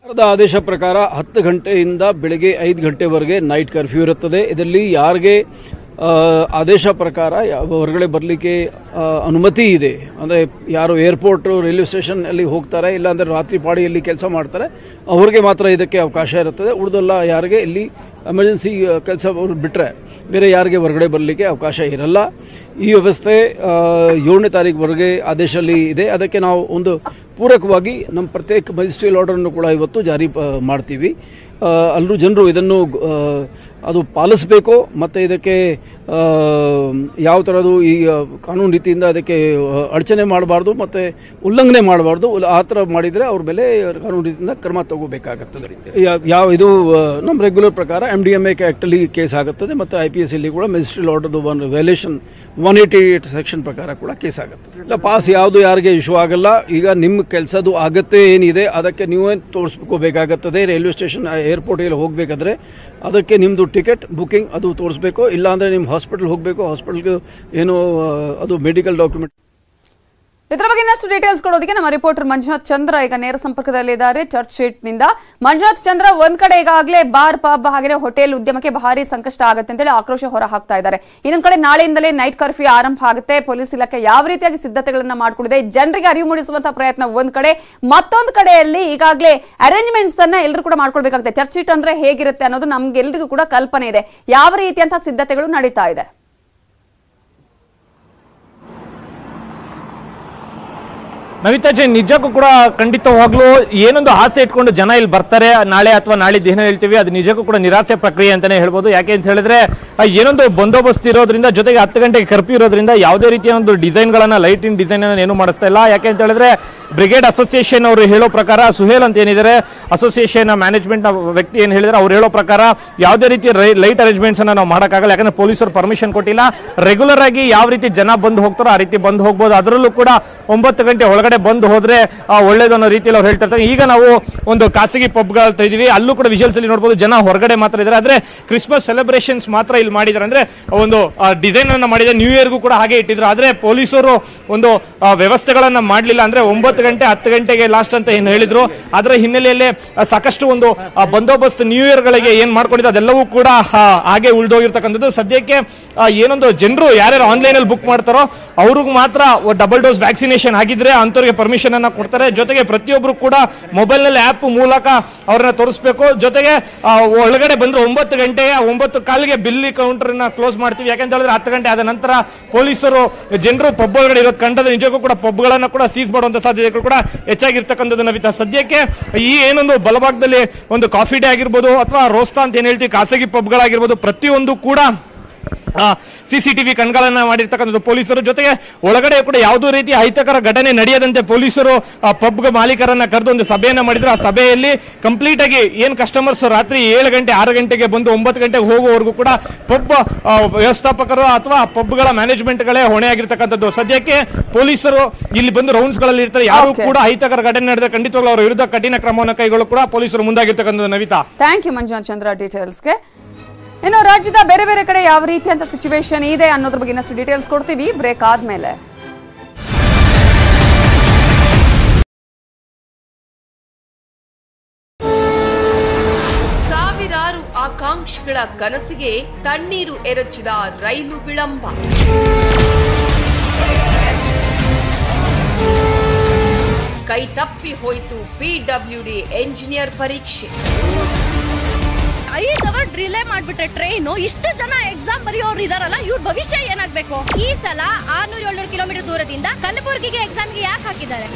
E: ಸರ್ಕಾರದ ಆದೇಶ ಪ್ರಕಾರ ಹತ್ತು ಗಂಟೆಯಿಂದ ಬೆಳಗ್ಗೆ ಐದು ಗಂಟೆವರೆಗೆ ನೈಟ್ ಕರ್ಫ್ಯೂ ಇರುತ್ತದೆ ಇದರಲ್ಲಿ ಯಾರಿಗೆ ಆ, ಆದೇಶ ಪ್ರಕಾರ ಯಾವ ಹೊರಗಡೆ ಬರಲಿಕ್ಕೆ ಅನುಮತಿ ಇದೆ ಅಂದರೆ ಯಾರು ಏರ್ಪೋರ್ಟು ರೈಲ್ವೆ ಸ್ಟೇಷನ್ ಅಲ್ಲಿ ಹೋಗ್ತಾರೆ ಇಲ್ಲಾಂದರೆ ರಾತ್ರಿ ಪಾಡಿಯಲ್ಲಿ ಕೆಲಸ ಮಾಡ್ತಾರೆ ಅವ್ರಿಗೆ ಮಾತ್ರ ಇದಕ್ಕೆ ಅವಕಾಶ ಇರುತ್ತದೆ ಉಳಿದೆಲ್ಲ ಯಾರಿಗೆ ಇಲ್ಲಿ ಎಮರ್ಜೆನ್ಸಿ ಕೆಲಸ ಬಿಟ್ಟರೆ ಬೇರೆ ಯಾರಿಗೆ ಹೊರಗಡೆ ಬರಲಿಕ್ಕೆ ಅವಕಾಶ ಇರಲ್ಲ ಈ ವ್ಯವಸ್ಥೆ ಆ, ಏಳನೇ ತಾರೀಕುವರೆಗೆ ಆದೇಶದಲ್ಲಿ ಇದೆ ಅದಕ್ಕೆ ನಾವು ಒಂದು ಪೂರಕವಾಗಿ ನಮ್ಮ ಪ್ರತ್ಯೇಕ ಮ್ಯಾಜಿಸ್ಟ್ರೇಲ್ ಆರ್ಡರನ್ನು ಕೂಡ ಇವತ್ತು ಜಾರಿ ಆ, ಮಾಡ್ತೀವಿ ಆ, ಎಲ್ಲರೂ ಜನರು ಇದನ್ನು ಆ, ಅದು ಪಾಲಿಸಬೇಕು ಮತ್ತು ಇದಕ್ಕೆ ಆ, ಯಾವ ಥರದ್ದು ಈ ಆ, ಕಾನೂನು ರೀತಿಯಿಂದ ಅದಕ್ಕೆ ಆ, ಅಡಚಣೆ ಮಾಡಬಾರ್ದು ಮತ್ತು ಉಲ್ಲಂಘನೆ ಮಾಡಬಾರ್ದು ಆ ಥರ ಮಾಡಿದರೆ ಅವ್ರ ಮೇಲೆ ಕಾನೂನು ರೀತಿಯಿಂದ ಕ್ರಮ ತಗೋಬೇಕಾಗುತ್ತದೆ ಯಾ- ಯಾವ ಇದು ಆ, ನಮ್ಮ ರೆಗ್ಯುಲರ್ ಪ್ರಕಾರ ಎಮ್ ಡಿ ಎಮ್ ಎ ಆ್ಯಕ್ಟಲ್ಲಿ ಕೇಸ್ ಆಗುತ್ತದೆ ಮತ್ತು ಐ ಪಿ ಎಸ್ ಇಲ್ಲಿ ಕೂಡ ಮೆಜಿಸ್ಟ್ರೇಲ್ ಆರ್ಡರ್ದು one violation one eighty eight section ಪ್ರಕಾರ ಕೂಡ ಕೇಸ್ ಆಗುತ್ತೆ ಇಲ್ಲ ಪಾಸ್ ಯಾವುದು ಯಾರಿಗೆ ಇಶ್ಯೂ ಆಗಲ್ಲ ಈಗ ನಿಮ್ಮ ಕೆಲಸದು ಅಗತ್ಯ ಏನಿದೆ ಅದಕ್ಕೆ ನೀವೇ ತೋರಿಸ್ಕೋಬೇಕಾಗುತ್ತದೆ ರೈಲ್ವೆ ಸ್ಟೇಷನ್ ಏರ್ಪೋರ್ಟಿಗೆ ಹೋಗಬೇಕಾದ್ರೆ ಅದಕ್ಕೆ ನಿಮ್ಮದು ಟಿಕೆಟ್ ಬುಕಿಂಗ್ ಅದು ತೋರಿಸ್ಬೇಕು ಇಲ್ಲಾಂದರೆ ನಿಮ್ಮ ಹಾಸ್ಪಿಟಲ್ ಹೋಗಬೇಕು ಹಾಸ್ಪಿಟಲ್ಗೆ ಏನೋ ಆ, ಅದು ಮೆಡಿಕಲ್ ಡಾಕ್ಯುಮೆಂಟ್
A: ಇದರ ಬಗ್ಗೆ ಇನ್ನಷ್ಟು ಡೀಟೇಲ್ಸ್ ಕೊಡೋದಕ್ಕೆ ನಮ್ಮ ರಿಪೋರ್ಟರ್ ಮಂಜುನಾಥ್ ಚಂದ್ರ ಈಗ ನೇರ ಸಂಪರ್ಕದಲ್ಲಿದ್ದಾರೆ ಚರ್ಚ್ ಶೀಟ್ ನಿಂದ ಮಂಜುನಾಥ್ ಚಂದ್ರ ಒಂದ್ ಕಡೆ ಈಗಾಗಲೇ ಬಾರ್ ಪಬ್ ಹಾಗೆ ಹೋಟೆಲ್ ಉದ್ಯಮಕ್ಕೆ ಭಾರಿ ಸಂಕಷ್ಟ ಆಗುತ್ತೆ ಅಂತೇಳಿ ಆಕ್ರೋಶ ಹೊರ ಹಾಕ್ತಾ ಇದ್ದಾರೆ ಇನ್ನೊಂದ್ ಕಡೆ ನಾಳೆಯಿಂದಲೇ ನೈಟ್ ಕರ್ಫ್ಯೂ ಆರಂಭ ಆಗುತ್ತೆ ಪೊಲೀಸ್ ಇಲಾಖೆ ಯಾವ ರೀತಿಯಾಗಿ ಸಿದ್ಧತೆಗಳನ್ನ ಮಾಡ್ಕೊಂಡಿದೆ ಜನರಿಗೆ ಅರಿವು ಮೂಡಿಸುವಂತಹ ಪ್ರಯತ್ನ ಒಂದ್ ಕಡೆ ಮತ್ತೊಂದು ಕಡೆಯಲ್ಲಿ ಈಗಾಗಲೇ ಅರೇಂಜ್ಮೆಂಟ್ಸ್ ಅನ್ನ ಎಲ್ಲರೂ ಕೂಡ ಮಾಡ್ಕೊಳ್ಬೇಕಾಗುತ್ತೆ ಚರ್ಚ್ ಶೀಟ್ ಅಂದ್ರೆ ಹೇಗಿರುತ್ತೆ ಅನ್ನೋದು ನಮ್ಗೆಲ್ರಿಗೂ ಕೂಡ ಕಲ್ಪನೆ ಇದೆ ಯಾವ ರೀತಿಯಂತಹ ಸಿದ್ಧತೆಗಳು ನಡೀತಾ ಇದೆ
F: ನವಿತಾ ಜೈನ್ ನಿಜಕ್ಕೂ ಕೂಡ ಖಂಡಿತವಾಗ್ಲೂ ಏನೊಂದು ಆಸೆ ಇಟ್ಕೊಂಡು ಜನ ಇಲ್ಲಿ ಬರ್ತಾರೆ ನಾಳೆ ಅಥವಾ ನಾಳಿದ್ದು ಏನೋ ಹೇಳ್ತೀವಿ ಅದು ನಿಜಕ್ಕೂ ಕೂಡ ನಿರಾಸೆ ಪ್ರಕ್ರಿಯೆ ಅಂತಾನೆ ಹೇಳ್ಬೋದು ಯಾಕೆ ಅಂತ ಹೇಳಿದ್ರೆ ಆ, ಏನೊಂದು ಬಂದೋಬಸ್ತ್ ಇರೋದ್ರಿಂದ ಜೊತೆಗೆ ಹತ್ತು ಗಂಟೆಗೆ ಕರ್ಫ್ಯೂ ಇರೋದ್ರಿಂದ ಯಾವುದೇ ರೀತಿಯ ಒಂದು ಡಿಸೈನ್ಗಳನ್ನ ಲೈಟಿನ್ ಡಿಸೈನ್ ಅನ್ನ ಏನು ಮಾಡಿಸ್ತಾ ಇಲ್ಲ ಯಾಕೆ ಅಂತ ಹೇಳಿದ್ರೆ ಬ್ರಿಗೇಡ್ ಅಸೋಸಿಯೇಷನ್ ಅವರು ಹೇಳೋ ಪ್ರಕಾರ ಸುಹೇಲ್ ಅಂತ ಏನಿದ್ದಾರೆ ಅಸೋಸಿಯೇಷನ್ ಮ್ಯಾನೇಜ್ಮೆಂಟ್ ವ್ಯಕ್ತಿ ಏನು ಹೇಳಿದ್ರೆ ಅವ್ರು ಹೇಳೋ ಪ್ರಕಾರ ಯಾವುದೇ ರೀತಿಯ ಲೈಟ್ ಅರೇಂಜ್ಮೆಂಟ್ಸ್ ಅನ್ನ ನಾವು ಮಾಡೋಕ್ಕಾಗಲ್ಲ ಯಾಕಂದ್ರೆ ಪೊಲೀಸರು ಪರ್ಮಿಷನ್ ಕೊಟ್ಟಿಲ್ಲ ರೆಗ್ಯುಲರ್ ಆಗಿ ಯಾವ ರೀತಿ ಜನ ಬಂದು ಹೋಗ್ತಾರೋ ಆ ರೀತಿ ಬಂದು ಹೋಗ್ಬೋದು ಅದರಲ್ಲೂ ಕೂಡ ಒಂಬತ್ತು ಗಂಟೆ ಒಳಗಡೆ ಬಂದು ಹೋದ್ರೆ ಆ, ಒಳ್ಳೇದು ಅನ್ನೋ ರೀತಿಯಲ್ಲಿ ಅವ್ರು ಹೇಳ್ತಾ ಇರ್ತಾರೆ ಈಗ ನಾವು ಒಂದು ಖಾಸಗಿ ಪಬ್ಗಳ ಹತ್ರ ಇದೀವಿ ಅಲ್ಲೂ ಕೂಡ ವಿಜುವಲ್ಸ್ ಅಲ್ಲಿ ನೋಡ್ಬೋದು ಜನ ಹೊರಗಡೆ ಮಾತ್ರ ಇದ್ದಾರೆ ಆದ್ರೆ ಕ್ರಿಸ್ಮಸ್ ಸೆಲೆಬ್ರೇಷನ್ಸ್ ಮಾತ್ರ ಇಲ್ಲಿ ಮಾಡಿದ್ದಾರೆ ಅಂದ್ರೆ ಒಂದು ಡಿಸೈನ್ ಅನ್ನ ಮಾಡಿದ್ದಾರೆ ನ್ಯೂ ಇಯರ್ಗೂ ಕೂಡ ಹಾಗೆ ಇಟ್ಟಿದ್ರು ಆದ್ರೆ ಪೊಲೀಸರು ಒಂದು ಆ, ವ್ಯವಸ್ಥೆಗಳನ್ನ ಮಾಡಲಿಲ್ಲ ಅಂದ್ರೆ ಒಂಬತ್ತು ಗಂಟೆ ಹತ್ತು ಗಂಟೆಗೆ ಲಾಸ್ಟ್ ಅಂತ ಏನು ಹೇಳಿದ್ರು ಅದರ ಹಿನ್ನೆಲೆಯಲ್ಲಿ ಆ, ಸಾಕಷ್ಟು ಒಂದು ಆ, ಬಂದೋಬಸ್ತ್ ನ್ಯೂ ಇಯರ್ ಗಳಿಗೆ ಏನ್ ಮಾಡ್ಕೊಂಡಿದ್ದು ಅದೆಲ್ಲವೂ ಕೂಡ ಆ, ಹಾಗೆ ಉಳಿದೋಗಿರ್ತಕ್ಕಂಥದ್ದು ಸದ್ಯಕ್ಕೆ ಆ, ಏನೊಂದು ಜನರು ಯಾರ್ಯಾರು ಆನ್ಲೈನ್ ಅಲ್ಲಿ ಬುಕ್ ಮಾಡ್ತಾರೋ ಅವ್ರಿಗೆ ಮಾತ್ರ ಡಬಲ್ ಡೋಸ್ ವ್ಯಾಕ್ಸಿನೇಷನ್ ಆಗಿದ್ರೆ ಅಂತವ್ರಿಗೆ ಪರ್ಮಿಷನ್ ಅನ್ನ ಕೊಡ್ತಾರೆ ಜೊತೆಗೆ ಪ್ರತಿಯೊಬ್ರು ಕೂಡ ಮೊಬೈಲ್ ನಲ್ಲಿ ಆಪ್ ಮೂಲಕ ಅವ್ರನ್ನ ತೋರಿಸ್ಬೇಕು ಜೊತೆಗೆ ಆ, ಒಳಗಡೆ ಬಂದ್ರೆ ಒಂಬತ್ತು ಗಂಟೆ ಒಂಬತ್ತು ಕಾಲಿಗೆ ಬಿಲ್ಲಿ ಕೌಂಟರ್ ನ ಕ್ಲೋಸ್ ಮಾಡ್ತೀವಿ ಯಾಕಂತ ಹೇಳಿದ್ರೆ ಹತ್ತು ಗಂಟೆ ಆದ ನಂತರ ಪೊಲೀಸರು ಜನರು ಪಬ್ ಒಳಗಡೆ ಇರೋದು ಕಂಡದ ನಿಜಕ್ಕೂ ಕೂಡ ಪಬ್ಗಳನ್ನ ಕೂಡ ಸೀಸ್ ಮಾಡುವಂತ ಸಾಧ್ಯತೆಗಳು ಕೂಡ ಹೆಚ್ಚಾಗಿರ್ತಕ್ಕಂಥದ್ದು ನವಿತಾ ಸದ್ಯಕ್ಕೆ ಈ ಏನೊಂದು ಬಲಭಾಗದಲ್ಲಿ ಒಂದು ಕಾಫಿ ಡೇ ಆಗಿರ್ಬೋದು ಅಥವಾ ರೋಸ್ತಾ ಅಂತ ಏನ್ ಹೇಳ್ತೀವಿ ಖಾಸಗಿ ಪಬ್ಗಳಾಗಿರ್ಬೋದು ಪ್ರತಿಯೊಂದು ಕೂಡ ಸಿಸಿಟಿವಿ ಕಣ್ಗಳನ್ನ ಮಾಡಿರ್ತಕ್ಕಂಥದ್ದು ಪೊಲೀಸರು ಜೊತೆಗೆ ಒಳಗಡೆ ಕೂಡ ಯಾವುದೇ ರೀತಿಯ ಅಹಿತಕರ ಘಟನೆ ನಡೆಯದಂತೆ ಪೊಲೀಸರು ಆ ಪಬ್ ಮಾಲೀಕರನ್ನ ಕರೆದು ಒಂದು ಸಭೆಯನ್ನ ಮಾಡಿದ್ರು ಆ ಸಭೆಯಲ್ಲಿ ಕಂಪ್ಲೀಟ್ ಆಗಿ ಏನ್ ಕಸ್ಟಮರ್ಸ್ ರಾತ್ರಿ ಏಳು ಗಂಟೆ ಆರು ಗಂಟೆಗೆ ಬಂದು ಒಂಬತ್ತು ಗಂಟೆಗೆ ಹೋಗುವವರೆಗೂ ಕೂಡ ಪಬ್ ವ್ಯವಸ್ಥಾಪಕರು ಅಥವಾ ಪಬ್ಗಳ ಮ್ಯಾನೇಜ್ಮೆಂಟ್ಗಳೇ ಹೊಣೆ ಆಗಿರ್ತಕ್ಕಂಥದ್ದು ಸದ್ಯಕ್ಕೆ ಪೊಲೀಸರು ಇಲ್ಲಿ ಬಂದು ರೌಂಡ್ಸ್ ಗಳಲ್ಲಿ ಇರ್ತಾರೆ ಯಾರು
A: Okay.
F: ಕೂಡ ಅಹಿತಕರ ಘಟನೆ ನಡೆದ ಖಂಡಿತವಾಗ್ಲೂ ಅವರ ವಿರುದ್ಧ ಕಠಿಣ ಕ್ರಮವನ್ನು ಕೈಗೊಳ್ಳೂ ಕೂಡ ಪೊಲೀಸರು ಮುಂದಾಗಿರ್ತಕ್ಕಂಥದ್ದು ನವಿತಾ
A: ಥ್ಯಾಂಕ್ ಯು ಮಂಜುನಾಥ್ ಚಂದ್ರ ಡೀಟೇಲ್ಸ್ಗೆ ಇನ್ನು ರಾಜ್ಯದ ಬೇರೆ ಬೇರೆ ಕಡೆ ಯಾವ ರೀತಿಯಂತ ಸಿಚುವೇಶನ್ ಇದೆ ಅನ್ನೋದ್ರ ಬಗ್ಗೆ ಇನ್ನಷ್ಟು ಡೀಟೇಲ್ಸ್ ಕೊಡ್ತೀವಿ ಬ್ರೇಕ್ ಆದ್ಮೇಲೆ
G: ಸಾವಿರಾರು ಆಕಾಂಕ್ಷಿಗಳ ಕನಸಿಗೆ ತಣ್ಣೀರು ಎರಚಿದ ರೈಲು ವಿಳಂಬ ಕೈ ತಪ್ಪಿ ಹೋಯಿತು ಪಿಡಬ್ಲ್ಯೂಡಿ ಎಂಜಿನಿಯರ್ ಪರೀಕ್ಷೆ
H: ಐದು ಅವರ್ ಡಿಲೇ ಮಾಡ್ಬಿಟ್ರೆ ಟ್ರೈನು ಇಷ್ಟು ಜನ ಎಕ್ಸಾಮ್ ಬರೆಯೋರು ಇದಾರಲ್ಲ ಇವ್ರ ಭವಿಷ್ಯ ಏನಾಗ್ಬೇಕು ಈ ಸಲ ಆರ್ನೂರ ಏಳ್ನೂರು ಕಿಲೋಮೀಟರ್ ದೂರದಿಂದ ಕಲಬುರಗಿಗೆ ಎಕ್ಸಾಮ್ಗೆ ಯಾಕೆ ಹಾಕಿದ್ದಾರೆ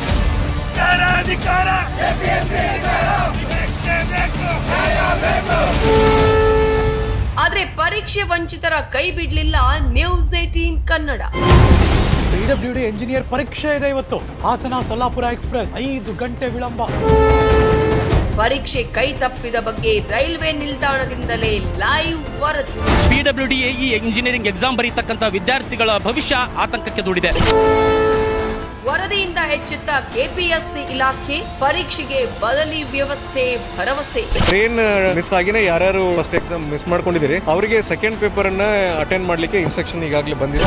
G: ಆದ್ರೆ ಪರೀಕ್ಷೆ ವಂಚಿತರ ಕೈ ಬಿಡ್ಲಿಲ್ಲ news eighteen Kannada
I: PWD engineer ಪರೀಕ್ಷೆ ಇದೆ ಇವತ್ತು ಹಾಸನ ಸೊಲ್ಲಾಪುರ ಎಕ್ಸ್ಪ್ರೆಸ್ ಐದು ಗಂಟೆ ವಿಳಂಬ
G: ಪರೀಕ್ಷೆ ಕೈ ತಪ್ಪಿದ ಬಗ್ಗೆ ರೈಲ್ವೆ ನಿಲ್ದಾಣದಿಂದಲೇ ಲೈವ್ ವರದಿ
J: ಪಿಡಬ್ಲ್ಯೂಡಿ ಈ ಇಂಜಿನಿಯರಿಂಗ್ ಎಕ್ಸಾಮ್ ಬರೀತಕ್ಕಂಥ ವಿದ್ಯಾರ್ಥಿಗಳ ಭವಿಷ್ಯ ಆತಂಕಕ್ಕೆ ದೂಡಿದೆ
G: ವರದಿಯಿಂದ ಎಚ್ಚೆತ್ತ ಕೆಪಿಎಸ್ಸಿ ಇಲಾಖೆ ಪರೀಕ್ಷೆಗೆ ಬದಲಿ ವ್ಯವಸ್ಥೆ ಭರವಸೆ
K: ಟ್ರೈನ್ ಮಿಸ್ ಆಗಿನೇ ಯಾರ್ಯಾರು ಫಸ್ಟ್ ಎಕ್ಸಾಮ್ ಮಿಸ್ ಮಾಡ್ಕೊಂಡಿದ್ದೀರಿ ಅವರಿಗೆ ಸೆಕೆಂಡ್ ಪೇಪರ್ ಅನ್ನ ಅಟೆಂಡ್ ಮಾಡ್ಲಿಕ್ಕೆ ಇನ್ಸ್ಟ್ರಕ್ಷನ್ ಈಗಾಗಲೇ ಬಂದಿದೆ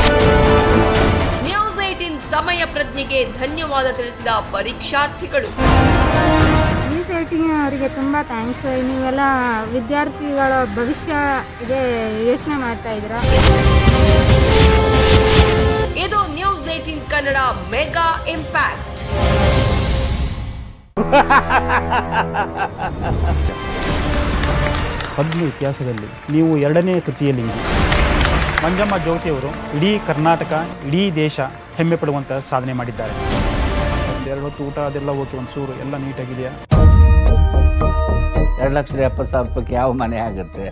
G: ನ್ಯೂಸ್ ಏಟೀನ್ ಸಮಯ ಪ್ರಜ್ಞೆಗೆ ಧನ್ಯವಾದ ತಿಳಿಸಿದ ಪರೀಕ್ಷಾರ್ಥಿಗಳು
L: ನ್ಯೂಸ್ ಏಟಿಂಗ್ ಅವರಿಗೆ ತುಂಬ ಥ್ಯಾಂಕ್ಸ್ ನೀವೆಲ್ಲ ವಿದ್ಯಾರ್ಥಿಗಳ ಭವಿಷ್ಯ ಇದೆ ಯೋಚನೆ ಮಾಡ್ತಾ ಇದ್ದೀರಾ
G: ಇದು news eighteen Kannada mega impact
M: Padma ಇತಿಹಾಸದಲ್ಲಿ ನೀವು ಎರಡನೇ ಕೃತಿಯಲ್ಲಿ ಮಂಜಮ್ಮ ಜ್ಯೋತಿಯವರು ಇಡೀ ಕರ್ನಾಟಕ ಇಡೀ ದೇಶ ಹೆಮ್ಮೆ ಪಡುವಂಥ ಸಾಧನೆ ಮಾಡಿದ್ದಾರೆ ಎರಡು ಹೊತ್ತು ಊಟ ಅದೆಲ್ಲ ಓಕೆ ಒಂದು ಸೂರು ಎಲ್ಲ ನೀಟಾಗಿದೆಯಾ
N: ಎರಡು ಲಕ್ಷದ ಎಪ್ಪತ್ತು ಸಾವಿರ ರೂಪಾಯಿಗೆ ಯಾವ ಮನೆ ಆಗುತ್ತೆ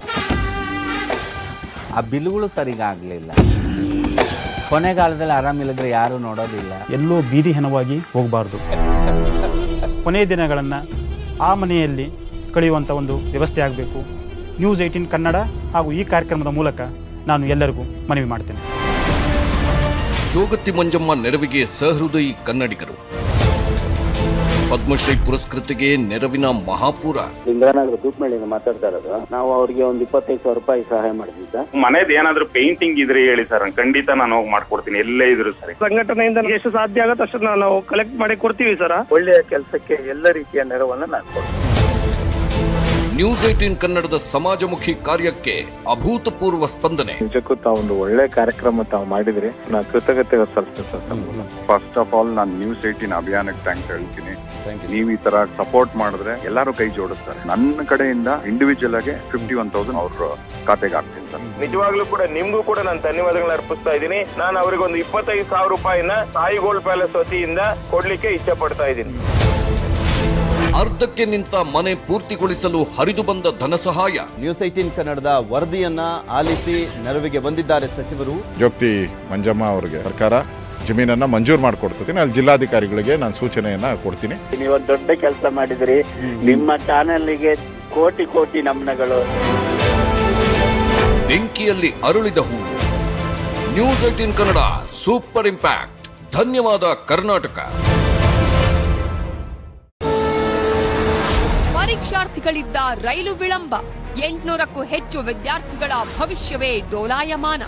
N: ಆ ಬಿಲ್ಗಳು ಸರಿಗಾಗಲಿಲ್ಲ ಕೊನೆಗಾಲದಲ್ಲಿ ಆರಾಮಿಲ್ಲದ್ರೆ ಯಾರು ನೋಡೋದಿಲ್ಲ
M: ಎಲ್ಲೋ ಬೀದಿ ಹೆಣವಾಗಿ ಹೋಗಬಾರ್ದು ಕೊನೆಯ ದಿನಗಳನ್ನು ಆ ಮನೆಯಲ್ಲಿ ಕಳೆಯುವಂಥ ಒಂದು ವ್ಯವಸ್ಥೆ ಆಗಬೇಕು ನ್ಯೂಸ್ ಏಯ್ಟೀನ್ ಕನ್ನಡ ಹಾಗೂ ಈ ಕಾರ್ಯಕ್ರಮದ ಮೂಲಕ ನಾನು ಎಲ್ಲರಿಗೂ ಮನವಿ ಮಾಡ್ತೇನೆ
O: ಯೋಗತಿ ಮಂಜಮ್ಮ ನೆರವಿಗೆ ಸಹೃದಯಿ ಕನ್ನಡಿಗರು ಪದ್ಮಶ್ರೀ ಪುರಸ್ಕೃತಿಗೆ ನೆರವಿನ ಮಹಾಪೂರ
P: ಲಿಂಗನಗರ ತೂಪ್ಮೇಳಿಂದ ಮಾತಾಡ್ತಾ ಇರೋದು ನಾವು ಅವ್ರಿಗೆ ಒಂದು ಇಪ್ಪತ್ತೈದು ಸಾವಿರ ರೂಪಾಯಿ ಸಹಾಯ ಮಾಡಿದ್ವಿ ಸರ್
Q: ಮನೇದು ಏನಾದ್ರೂ ಪೇಂಟಿಂಗ್ ಇದ್ರೆ ಹೇಳಿ ಸರ್ ಖಂಡಿತ ನಾನು ಹೋಗಿ ಮಾಡ್ಕೊಡ್ತೀನಿ ಎಲ್ಲೇ ಇದ್ರು ಸರಿ
R: ಸಂಘಟನೆಯಿಂದ ಎಷ್ಟು ಸಾಧ್ಯ ಆಗುತ್ತೆ ಅಷ್ಟು ನಾವು ಕಲೆಕ್ಟ್ ಮಾಡಿ ಕೊಡ್ತೀವಿ ಸರ್
P: ಒಳ್ಳೆಯ ಕೆಲಸಕ್ಕೆ ಎಲ್ಲ ರೀತಿಯ ನೆರವನ್ನು ನಾನು ಕೊಡ್ತೀನಿ
O: ನ್ಯೂಸ್ ಏಟೀನ್ ಕನ್ನಡದ ಸಮಾಜಮುಖಿ ಕಾರ್ಯಕ್ಕೆ ಅಭೂತಪೂರ್ವ ಸ್ಪಂದನೆ
S: ನಿಜಕ್ಕೂ ತಾವು ಒಂದು ಒಳ್ಳೆ ಕಾರ್ಯಕ್ರಮ ತಾವು ಮಾಡಿದ್ರಿ ನಾ ಕೃತಜ್ಞತೆ ಸಲ್ಲಿಸ್ತೇನೆ ಸರ್ ತಮ್ಗೆ.
T: ಫಸ್ಟ್ ಆಫ್ ಆಲ್ ನಾನು ನ್ಯೂಸ್ ಏಟೀನ್ ಅಭಿಯಾನಕ್ಕೆ ಥ್ಯಾಂಕ್ಸ್ ಹೇಳ್ತೀನಿ ನೀವು ಈ ತರ ಸಪೋರ್ಟ್ ಮಾಡಿದ್ರೆ ಎಲ್ಲರೂ ಕೈ ಜೋಡಿಸ್ತಾರೆ ನನ್ನ ಕಡೆಯಿಂದ ಇಂಡಿವಿಜುವಲ್ ಆಗಿ ಫಿಫ್ಟಿ ಒನ್ ತೌಸಂಡ್ ಅವ್ರ ಖಾತೆಗೆ ಹಾಕ್ತೀನಿ ಸರ್
Q: ನಿಜವಾಗ್ಲೂ ಕೂಡ ನಿಮ್ಗೂ ಕೂಡ ನಾನು ಧನ್ಯವಾದಗಳನ್ನ ಅರ್ಪಿಸ್ತಾ ಇದ್ದೀನಿ ನಾನು ಅವರಿಗೆ ಒಂದು ಇಪ್ಪತ್ತೈದು ಸಾವಿರ ರೂಪಾಯಿನ ಸಾಯಿ ಗೋಲ್ಡ್ ಪ್ಯಾಲೇಸ್ ವತಿಯಿಂದ ಕೊಡ್ಲಿಕ್ಕೆ ಇಚ್ಛೆ ಪಡ್ತಾ ಇದ್ದೀನಿ
O: ಅರ್ಧಕ್ಕೆ ನಿಂತ ಮನೆ ಪೂರ್ತಿಗೊಳಿಸಲು ಹರಿದು ಬಂದ ಧನ ಸಹಾಯ
U: ನ್ಯೂಸ್ ಏಟೀನ್ ಕನ್ನಡದ ವರದಿಯನ್ನ ಆಲಿಸಿ ನೆರವಿಗೆ ಬಂದಿದ್ದಾರೆ ಸಚಿವರು
V: ಜೋಗ್ತಿ ಮಂಜಮ್ಮ ಅವರಿಗೆ ಸರ್ಕಾರ ಜಮೀನನ್ನ ಮಂಜೂರು ಮಾಡಿಕೊಡ್ತೀನಿ ಅಲ್ಲಿ ಜಿಲ್ಲಾಧಿಕಾರಿಗಳಿಗೆ ನಾನು ಸೂಚನೆಯನ್ನ ಕೊಡ್ತೀನಿ
P: ನೀವು ಒಂದು ದೊಡ್ಡ ಕೆಲಸ ಮಾಡಿದ್ರಿ ನಿಮ್ಮ ಚಾನೆಲ್ಗೆ ಕೋಟಿ ಕೋಟಿ ನಮನಗಳು
O: ಬೆಂಕಿಯಲ್ಲಿ ಅರುಳಿದ ಹೂವು news eighteen Kannada super impact ಧನ್ಯವಾದ ಕರ್ನಾಟಕ
G: ಪರೀಕ್ಷಾರ್ಥಿಗಳಿದ್ದ ರೈಲು ವಿಳಂಬ ಎಂಟುನೂರಕ್ಕೂ ಹೆಚ್ಚು ವಿದ್ಯಾರ್ಥಿಗಳ ಭವಿಷ್ಯವೇ ಡೋಲಾಯಮಾನ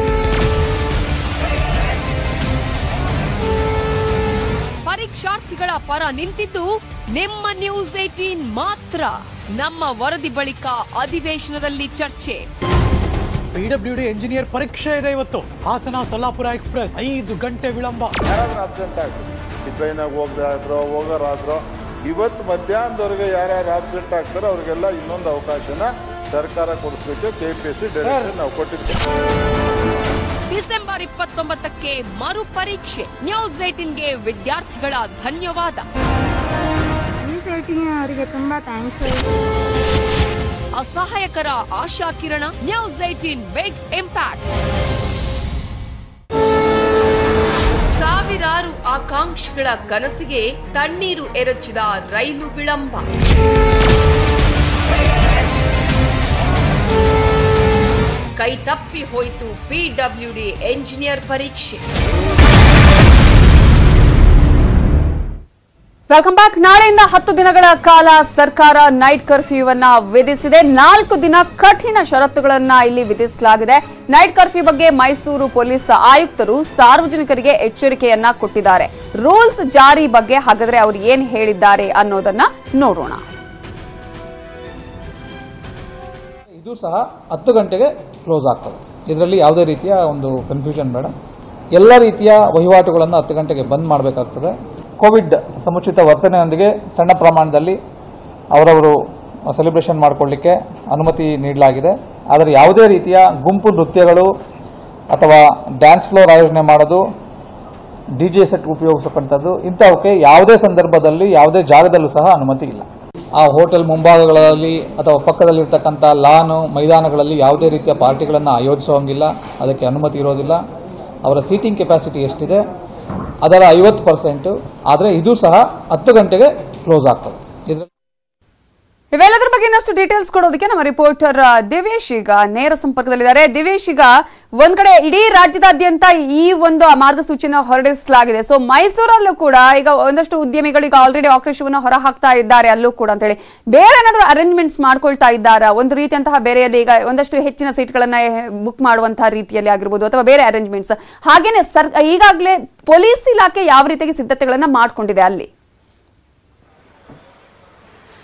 G: ಪರೀಕ್ಷಾರ್ಥಿಗಳ ಪರ ನಿಂತಿದ್ದು ನಿಮ್ಮ ನ್ಯೂಸ್ ಏಟೀನ್ ಮಾತ್ರ ನಮ್ಮ ವರದಿ ಬಳಿಕ ಅಧಿವೇಶನದಲ್ಲಿ ಚರ್ಚೆ
I: ಪಿಡಬ್ಲ್ಯೂಡಿ ಎಂಜಿನಿಯರ್ ಪರೀಕ್ಷೆ ಇದೆ ಇವತ್ತು ಹಾಸನ ಸೊಲ್ಲಾಪುರ ಎಕ್ಸ್ಪ್ರೆಸ್ ಐದು ಗಂಟೆ ವಿಳಂಬ
W: ಅಬ್ಸೆಂಟ್ ಆಗ್ತದೆ ಈ ಟ್ರೈನಾಗ ಹೋಗ್ದಾದ್ರೋ ಹೋಗೋರಾದ್ರೋ ಇವತ್ತು ಮಧ್ಯಾಹ್ನದವರೆಗೆ ಯಾರ್ಯಾರು ಆಬ್ಸೆಂಟ್ ಆಗ್ತಾರೋ ಅವ್ರಿಗೆಲ್ಲ ಇನ್ನೊಂದು ಅವಕಾಶನ ಸರ್ಕಾರ ಕೊಡಿಸ್ಬೇಕು K P S C direction ನಾವು ಕೊಟ್ಟಿದ್ದೇವೆ
G: ಡಿಸೆಂಬರ್ ಇಪ್ಪತ್ತೊಂಬತ್ತಕ್ಕೆ ಮರು ಪರೀಕ್ಷೆ ನ್ಯೂಸ್ ಏಟೀನ್ಗೆ ವಿದ್ಯಾರ್ಥಿಗಳ ಧನ್ಯವಾದ
L: ನ್ಯೂಸ್ ಏಟಿಂಗ್ ಅವರಿಗೆ ತುಂಬ ಥ್ಯಾಂಕ್ಸ್
G: ಅಸಹಾಯಕರ ಆಶಾ ಕಿರಣ ನ್ಯೂಸ್ ಏಟೀನ್ ಬಿಗ್ ಇಂಪ್ಯಾಕ್ಟ್ ಸಾವಿರಾರು ಆಕಾಂಕ್ಷಿಗಳ ಕನಸಿಗೆ ತಣ್ಣೀರು ಎರಚಿದ ರೈಲು ವಿಳಂಬ ಕೈ ತಪ್ಪಿ ಹೋಯಿತು ಪಿಡಬ್ಲ್ಯೂಡಿ ಎಂಜಿನಿಯರ್ ಪರೀಕ್ಷೆ
A: ವೆಲ್ಕಮ್ ಬ್ಯಾಕ್ ನಾಳೆಯಿಂದ ಹತ್ತು ದಿನಗಳ ಕಾಲ ಸರ್ಕಾರ ನೈಟ್ ಕರ್ಫ್ಯೂ ಅನ್ನ ವಿಧಿಸಿದೆ ನಾಲ್ಕು ದಿನ ಕಠಿಣ ಷರತ್ತುಗಳನ್ನ ಇಲ್ಲಿ ವಿಧಿಸಲಾಗಿದೆ ನೈಟ್ ಕರ್ಫ್ಯೂ ಬಗ್ಗೆ ಮೈಸೂರು ಪೊಲೀಸ್ ಆಯುಕ್ತರು ಸಾರ್ವಜನಿಕರಿಗೆ ಎಚ್ಚರಿಕೆಯನ್ನ ಕೊಟ್ಟಿದ್ದಾರೆ ರೂಲ್ಸ್ ಜಾರಿ ಬಗ್ಗೆ ಹಾಗಾದ್ರೆ ಅವರು ಏನ್ ಹೇಳಿದ್ದಾರೆ ಅನ್ನೋದನ್ನ ನೋಡೋಣ
X: ಇದು ಸಹ ಹತ್ತು ಗಂಟೆಗೆ ಕ್ಲೋಸ್ ಆಗ್ತದೆ ಇದರಲ್ಲಿ ಯಾವುದೇ ರೀತಿಯ ಒಂದು ಕನ್ಫ್ಯೂಷನ್ ಬೇಡ ಎಲ್ಲ ರೀತಿಯ ವಹಿವಾಟುಗಳನ್ನು ಹತ್ತು ಗಂಟೆಗೆ ಬಂದ್ ಮಾಡಬೇಕಾಗ್ತದೆ ಕೋವಿಡ್ ಸಮುಚಿತ ವರ್ತನೆಯೊಂದಿಗೆ ಸಣ್ಣ ಪ್ರಮಾಣದಲ್ಲಿ ಅವರವರು ಸೆಲೆಬ್ರೇಷನ್ ಮಾಡಿಕೊಳ್ಳಿಕ್ಕೆ ಅನುಮತಿ ನೀಡಲಾಗಿದೆ ಆದರೆ ಯಾವುದೇ ರೀತಿಯ ಗುಂಪು ನೃತ್ಯಗಳು ಅಥವಾ ಡ್ಯಾನ್ಸ್ ಫ್ಲೋರ್ ಆಯೋಜನೆ ಮಾಡೋದು ಡಿ ಜೆ ಸೆಟ್ ಉಪಯೋಗಿಸಕ್ಕಂಥದ್ದು ಇಂಥವಕ್ಕೆ ಯಾವುದೇ ಸಂದರ್ಭದಲ್ಲಿ ಯಾವುದೇ ಜಾಗದಲ್ಲೂ ಸಹ ಅನುಮತಿ ಇಲ್ಲ ಆ ಹೋಟೆಲ್ ಮುಂಭಾಗಗಳಲ್ಲಿ ಅಥವಾ ಪಕ್ಕದಲ್ಲಿರ್ತಕ್ಕಂಥ ಲಾನು ಮೈದಾನಗಳಲ್ಲಿ ಯಾವುದೇ ರೀತಿಯ ಪಾರ್ಟಿಗಳನ್ನು ಆಯೋಜಿಸುವಂಗಿಲ್ಲ ಅದಕ್ಕೆ ಅನುಮತಿ ಇರೋದಿಲ್ಲ ಅವರ ಸೀಟಿಂಗ್ ಕೆಪಾಸಿಟಿ ಎಷ್ಟಿದೆ ಅದರ ಐವತ್ತು ಪರ್ಸೆಂಟು ಆದರೆ ಇದು ಸಹ ಹತ್ತು ಗಂಟೆಗೆ ಕ್ಲೋಸ್ ಆಗ್ತದೆ ಇದ್ರ
A: ಇವೆಲ್ಲದರ ಬಗ್ಗೆ ಇನ್ನಷ್ಟು ಡೀಟೇಲ್ಸ್ ಕೊಡೋದಕ್ಕೆ ನಮ್ಮ ರಿಪೋರ್ಟರ್ ದಿವೇಶ್ ಈಗ ನೇರ ಸಂಪರ್ಕದಲ್ಲಿದ್ದಾರೆ ದಿವೇಶ್ ಈಗ ಒಂದ್ ಕಡೆ ಇಡೀ ರಾಜ್ಯದಾದ್ಯಂತ ಈ ಒಂದು ಮಾರ್ಗಸೂಚಿನ ಹೊರಡಿಸಲಾಗಿದೆ ಸೊ ಮೈಸೂರಲ್ಲೂ ಕೂಡ ಈಗ ಒಂದಷ್ಟು ಉದ್ಯಮಿಗಳು ಈಗ ಆಲ್ರೆಡಿ ಆಕ್ರೋಶವನ್ನು ಹೊರ ಹಾಕ್ತಾ ಇದ್ದಾರೆ ಅಲ್ಲೂ ಕೂಡ ಅಂತ ಹೇಳಿ ಬೇರೆ ಏನಾದರೂ ಅರೇಂಜ್ಮೆಂಟ್ಸ್ ಮಾಡ್ಕೊಳ್ತಾ ಇದ್ದಾರಾ ಒಂದು ರೀತಿಯಂತಹ ಬೇರೆಯಲ್ಲಿ ಈಗ ಒಂದಷ್ಟು ಹೆಚ್ಚಿನ ಸೀಟ್ಗಳನ್ನ ಬುಕ್ ಮಾಡುವಂತಹ ರೀತಿಯಲ್ಲಿ ಆಗಿರ್ಬೋದು ಅಥವಾ ಬೇರೆ ಅರೇಂಜ್ಮೆಂಟ್ಸ್ ಹಾಗೇನೆ ಸರ್ ಈಗಾಗಲೇ ಪೊಲೀಸ್ ಇಲಾಖೆ ಯಾವ ರೀತಿಯಾಗಿ ಸಿದ್ಧತೆಗಳನ್ನ ಮಾಡ್ಕೊಂಡಿದೆ ಅಲ್ಲಿ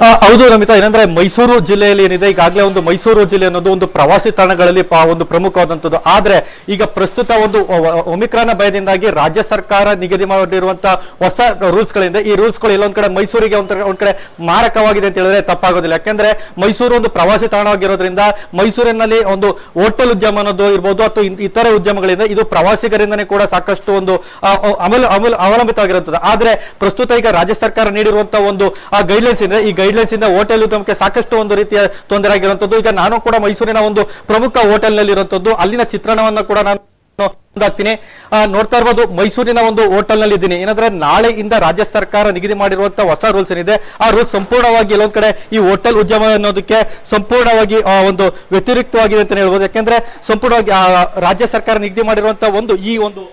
B: ಆ, ಹೌದು ನಮಿತಾ ಏನಂದ್ರೆ ಮೈಸೂರು ಜಿಲ್ಲೆಯಲ್ಲಿ ಏನಿದೆ ಈಗಾಗಲೇ ಒಂದು ಮೈಸೂರು ಜಿಲ್ಲೆ ಅನ್ನೋದು ಒಂದು ಪ್ರವಾಸಿ ತಾಣಗಳಲ್ಲಿ ಪ- ಒಂದು ಪ್ರಮುಖವಾದಂತದ್ದು ಆದ್ರೆ ಈಗ ಪ್ರಸ್ತುತ ಒಂದು ಒಮಿಕ್ರಾನ್ ಭಯದಿಂದಾಗಿ ರಾಜ್ಯ ಸರ್ಕಾರ ನಿಗದಿ ಮಾಡಿರುವಂತಹ ಹೊಸ ರೂಲ್ಸ್ ಗಳಿಂದ ಈ ರೂಲ್ಸ್ ಗಳು ಎಲ್ಲೊಂದ್ ಕಡೆ ಮೈಸೂರಿಗೆ ಒಂದ್ ಕಡೆ- ಒಂದ್ ಕಡೆ ಮಾರಕವಾಗಿದೆ ಅಂತ ಹೇಳಿದ್ರೆ ತಪ್ಪಾಗೋದಿಲ್ಲ ಯಾಕಂದ್ರೆ ಮೈಸೂರು ಒಂದು ಪ್ರವಾಸಿ ತಾಣವಾಗಿರೋದ್ರಿಂದ ಮೈಸೂರಿನಲ್ಲಿ ಒಂದು ಹೋಟೆಲ್ ಉದ್ಯಮ ಅನ್ನೋದು ಇರ್ಬೋದು ಅಥವಾ ಇನ್- ಇತರೆ ಉದ್ಯಮಗಳಿಂದ ಇದು ಪ್ರವಾಸಿಗರಿಂದನೇ ಕೂಡ ಸಾಕಷ್ಟು ಒಂದು ಆ, ಅಮಲ ಅಮಲ ಅವಲಂಬಿತವಾಗಿರುತ್ತದೆ ಆದ್ರೆ ಪ್ರಸ್ತುತ ಈಗ ರಾಜ್ಯ ಸರ್ಕಾರ ನೀಡಿರುವಂತಹ ಒಂದು ಗೈಡ್ಲೈನ್ಸ್ ಇದೆ ಈ ಗೈಡ್ಲೈನ್ಸ್ ಇಂದ ಹೋಟೆಲ್ ಉದ್ಯಮಕ್ಕೆ ಸಾಕಷ್ಟು ಒಂದು ರೀತಿಯ ತೊಂದರೆ ಆಗಿರುವಂತದ್ದು ಈಗ ನಾನು ಕೂಡ ಮೈಸೂರಿನ ಒಂದು ಪ್ರಮುಖ ಹೋಟೆಲ್ ನಲ್ಲಿ ಇರುವಂತದ್ದು ಅಲ್ಲಿನ ಚಿತ್ರಣವನ್ನ ಕೂಡ ನಾನು ಮುಂದಾಗ್ತೀನಿ ಆ, ನೋಡ್ತಾ ಇರ್ಬೋದು ಮೈಸೂರಿನ ಒಂದು ಹೋಟೆಲ್ ನಲ್ಲಿ ಇದ್ದೀನಿ ಏನಂದ್ರೆ ನಾಳೆಯಿಂದ ರಾಜ್ಯ ಸರ್ಕಾರ ನಿಗದಿ ಮಾಡಿರುವಂತಹ ಹೊಸ ರೂಲ್ಸ್ ಏನಿದೆ ಆ ರೂಲ್ಸ್ ಸಂಪೂರ್ಣವಾಗಿ ಎಲ್ಲೊಂದ್ ಕಡೆ ಈ ಹೋಟೆಲ್ ಉದ್ಯಮ ಅನ್ನೋದಕ್ಕೆ ಸಂಪೂರ್ಣವಾಗಿ ಆ, ಒಂದು ವ್ಯತಿರಿಕ್ತವಾಗಿದೆ ಅಂತ ಹೇಳ್ಬೋದು ಯಾಕೆಂದ್ರೆ ಸಂಪೂರ್ಣವಾಗಿ ಆ, ರಾಜ್ಯ ಸರ್ಕಾರ ನಿಗದಿ ಮಾಡಿರುವಂತಹ ಒಂದು ಈ ಒಂದು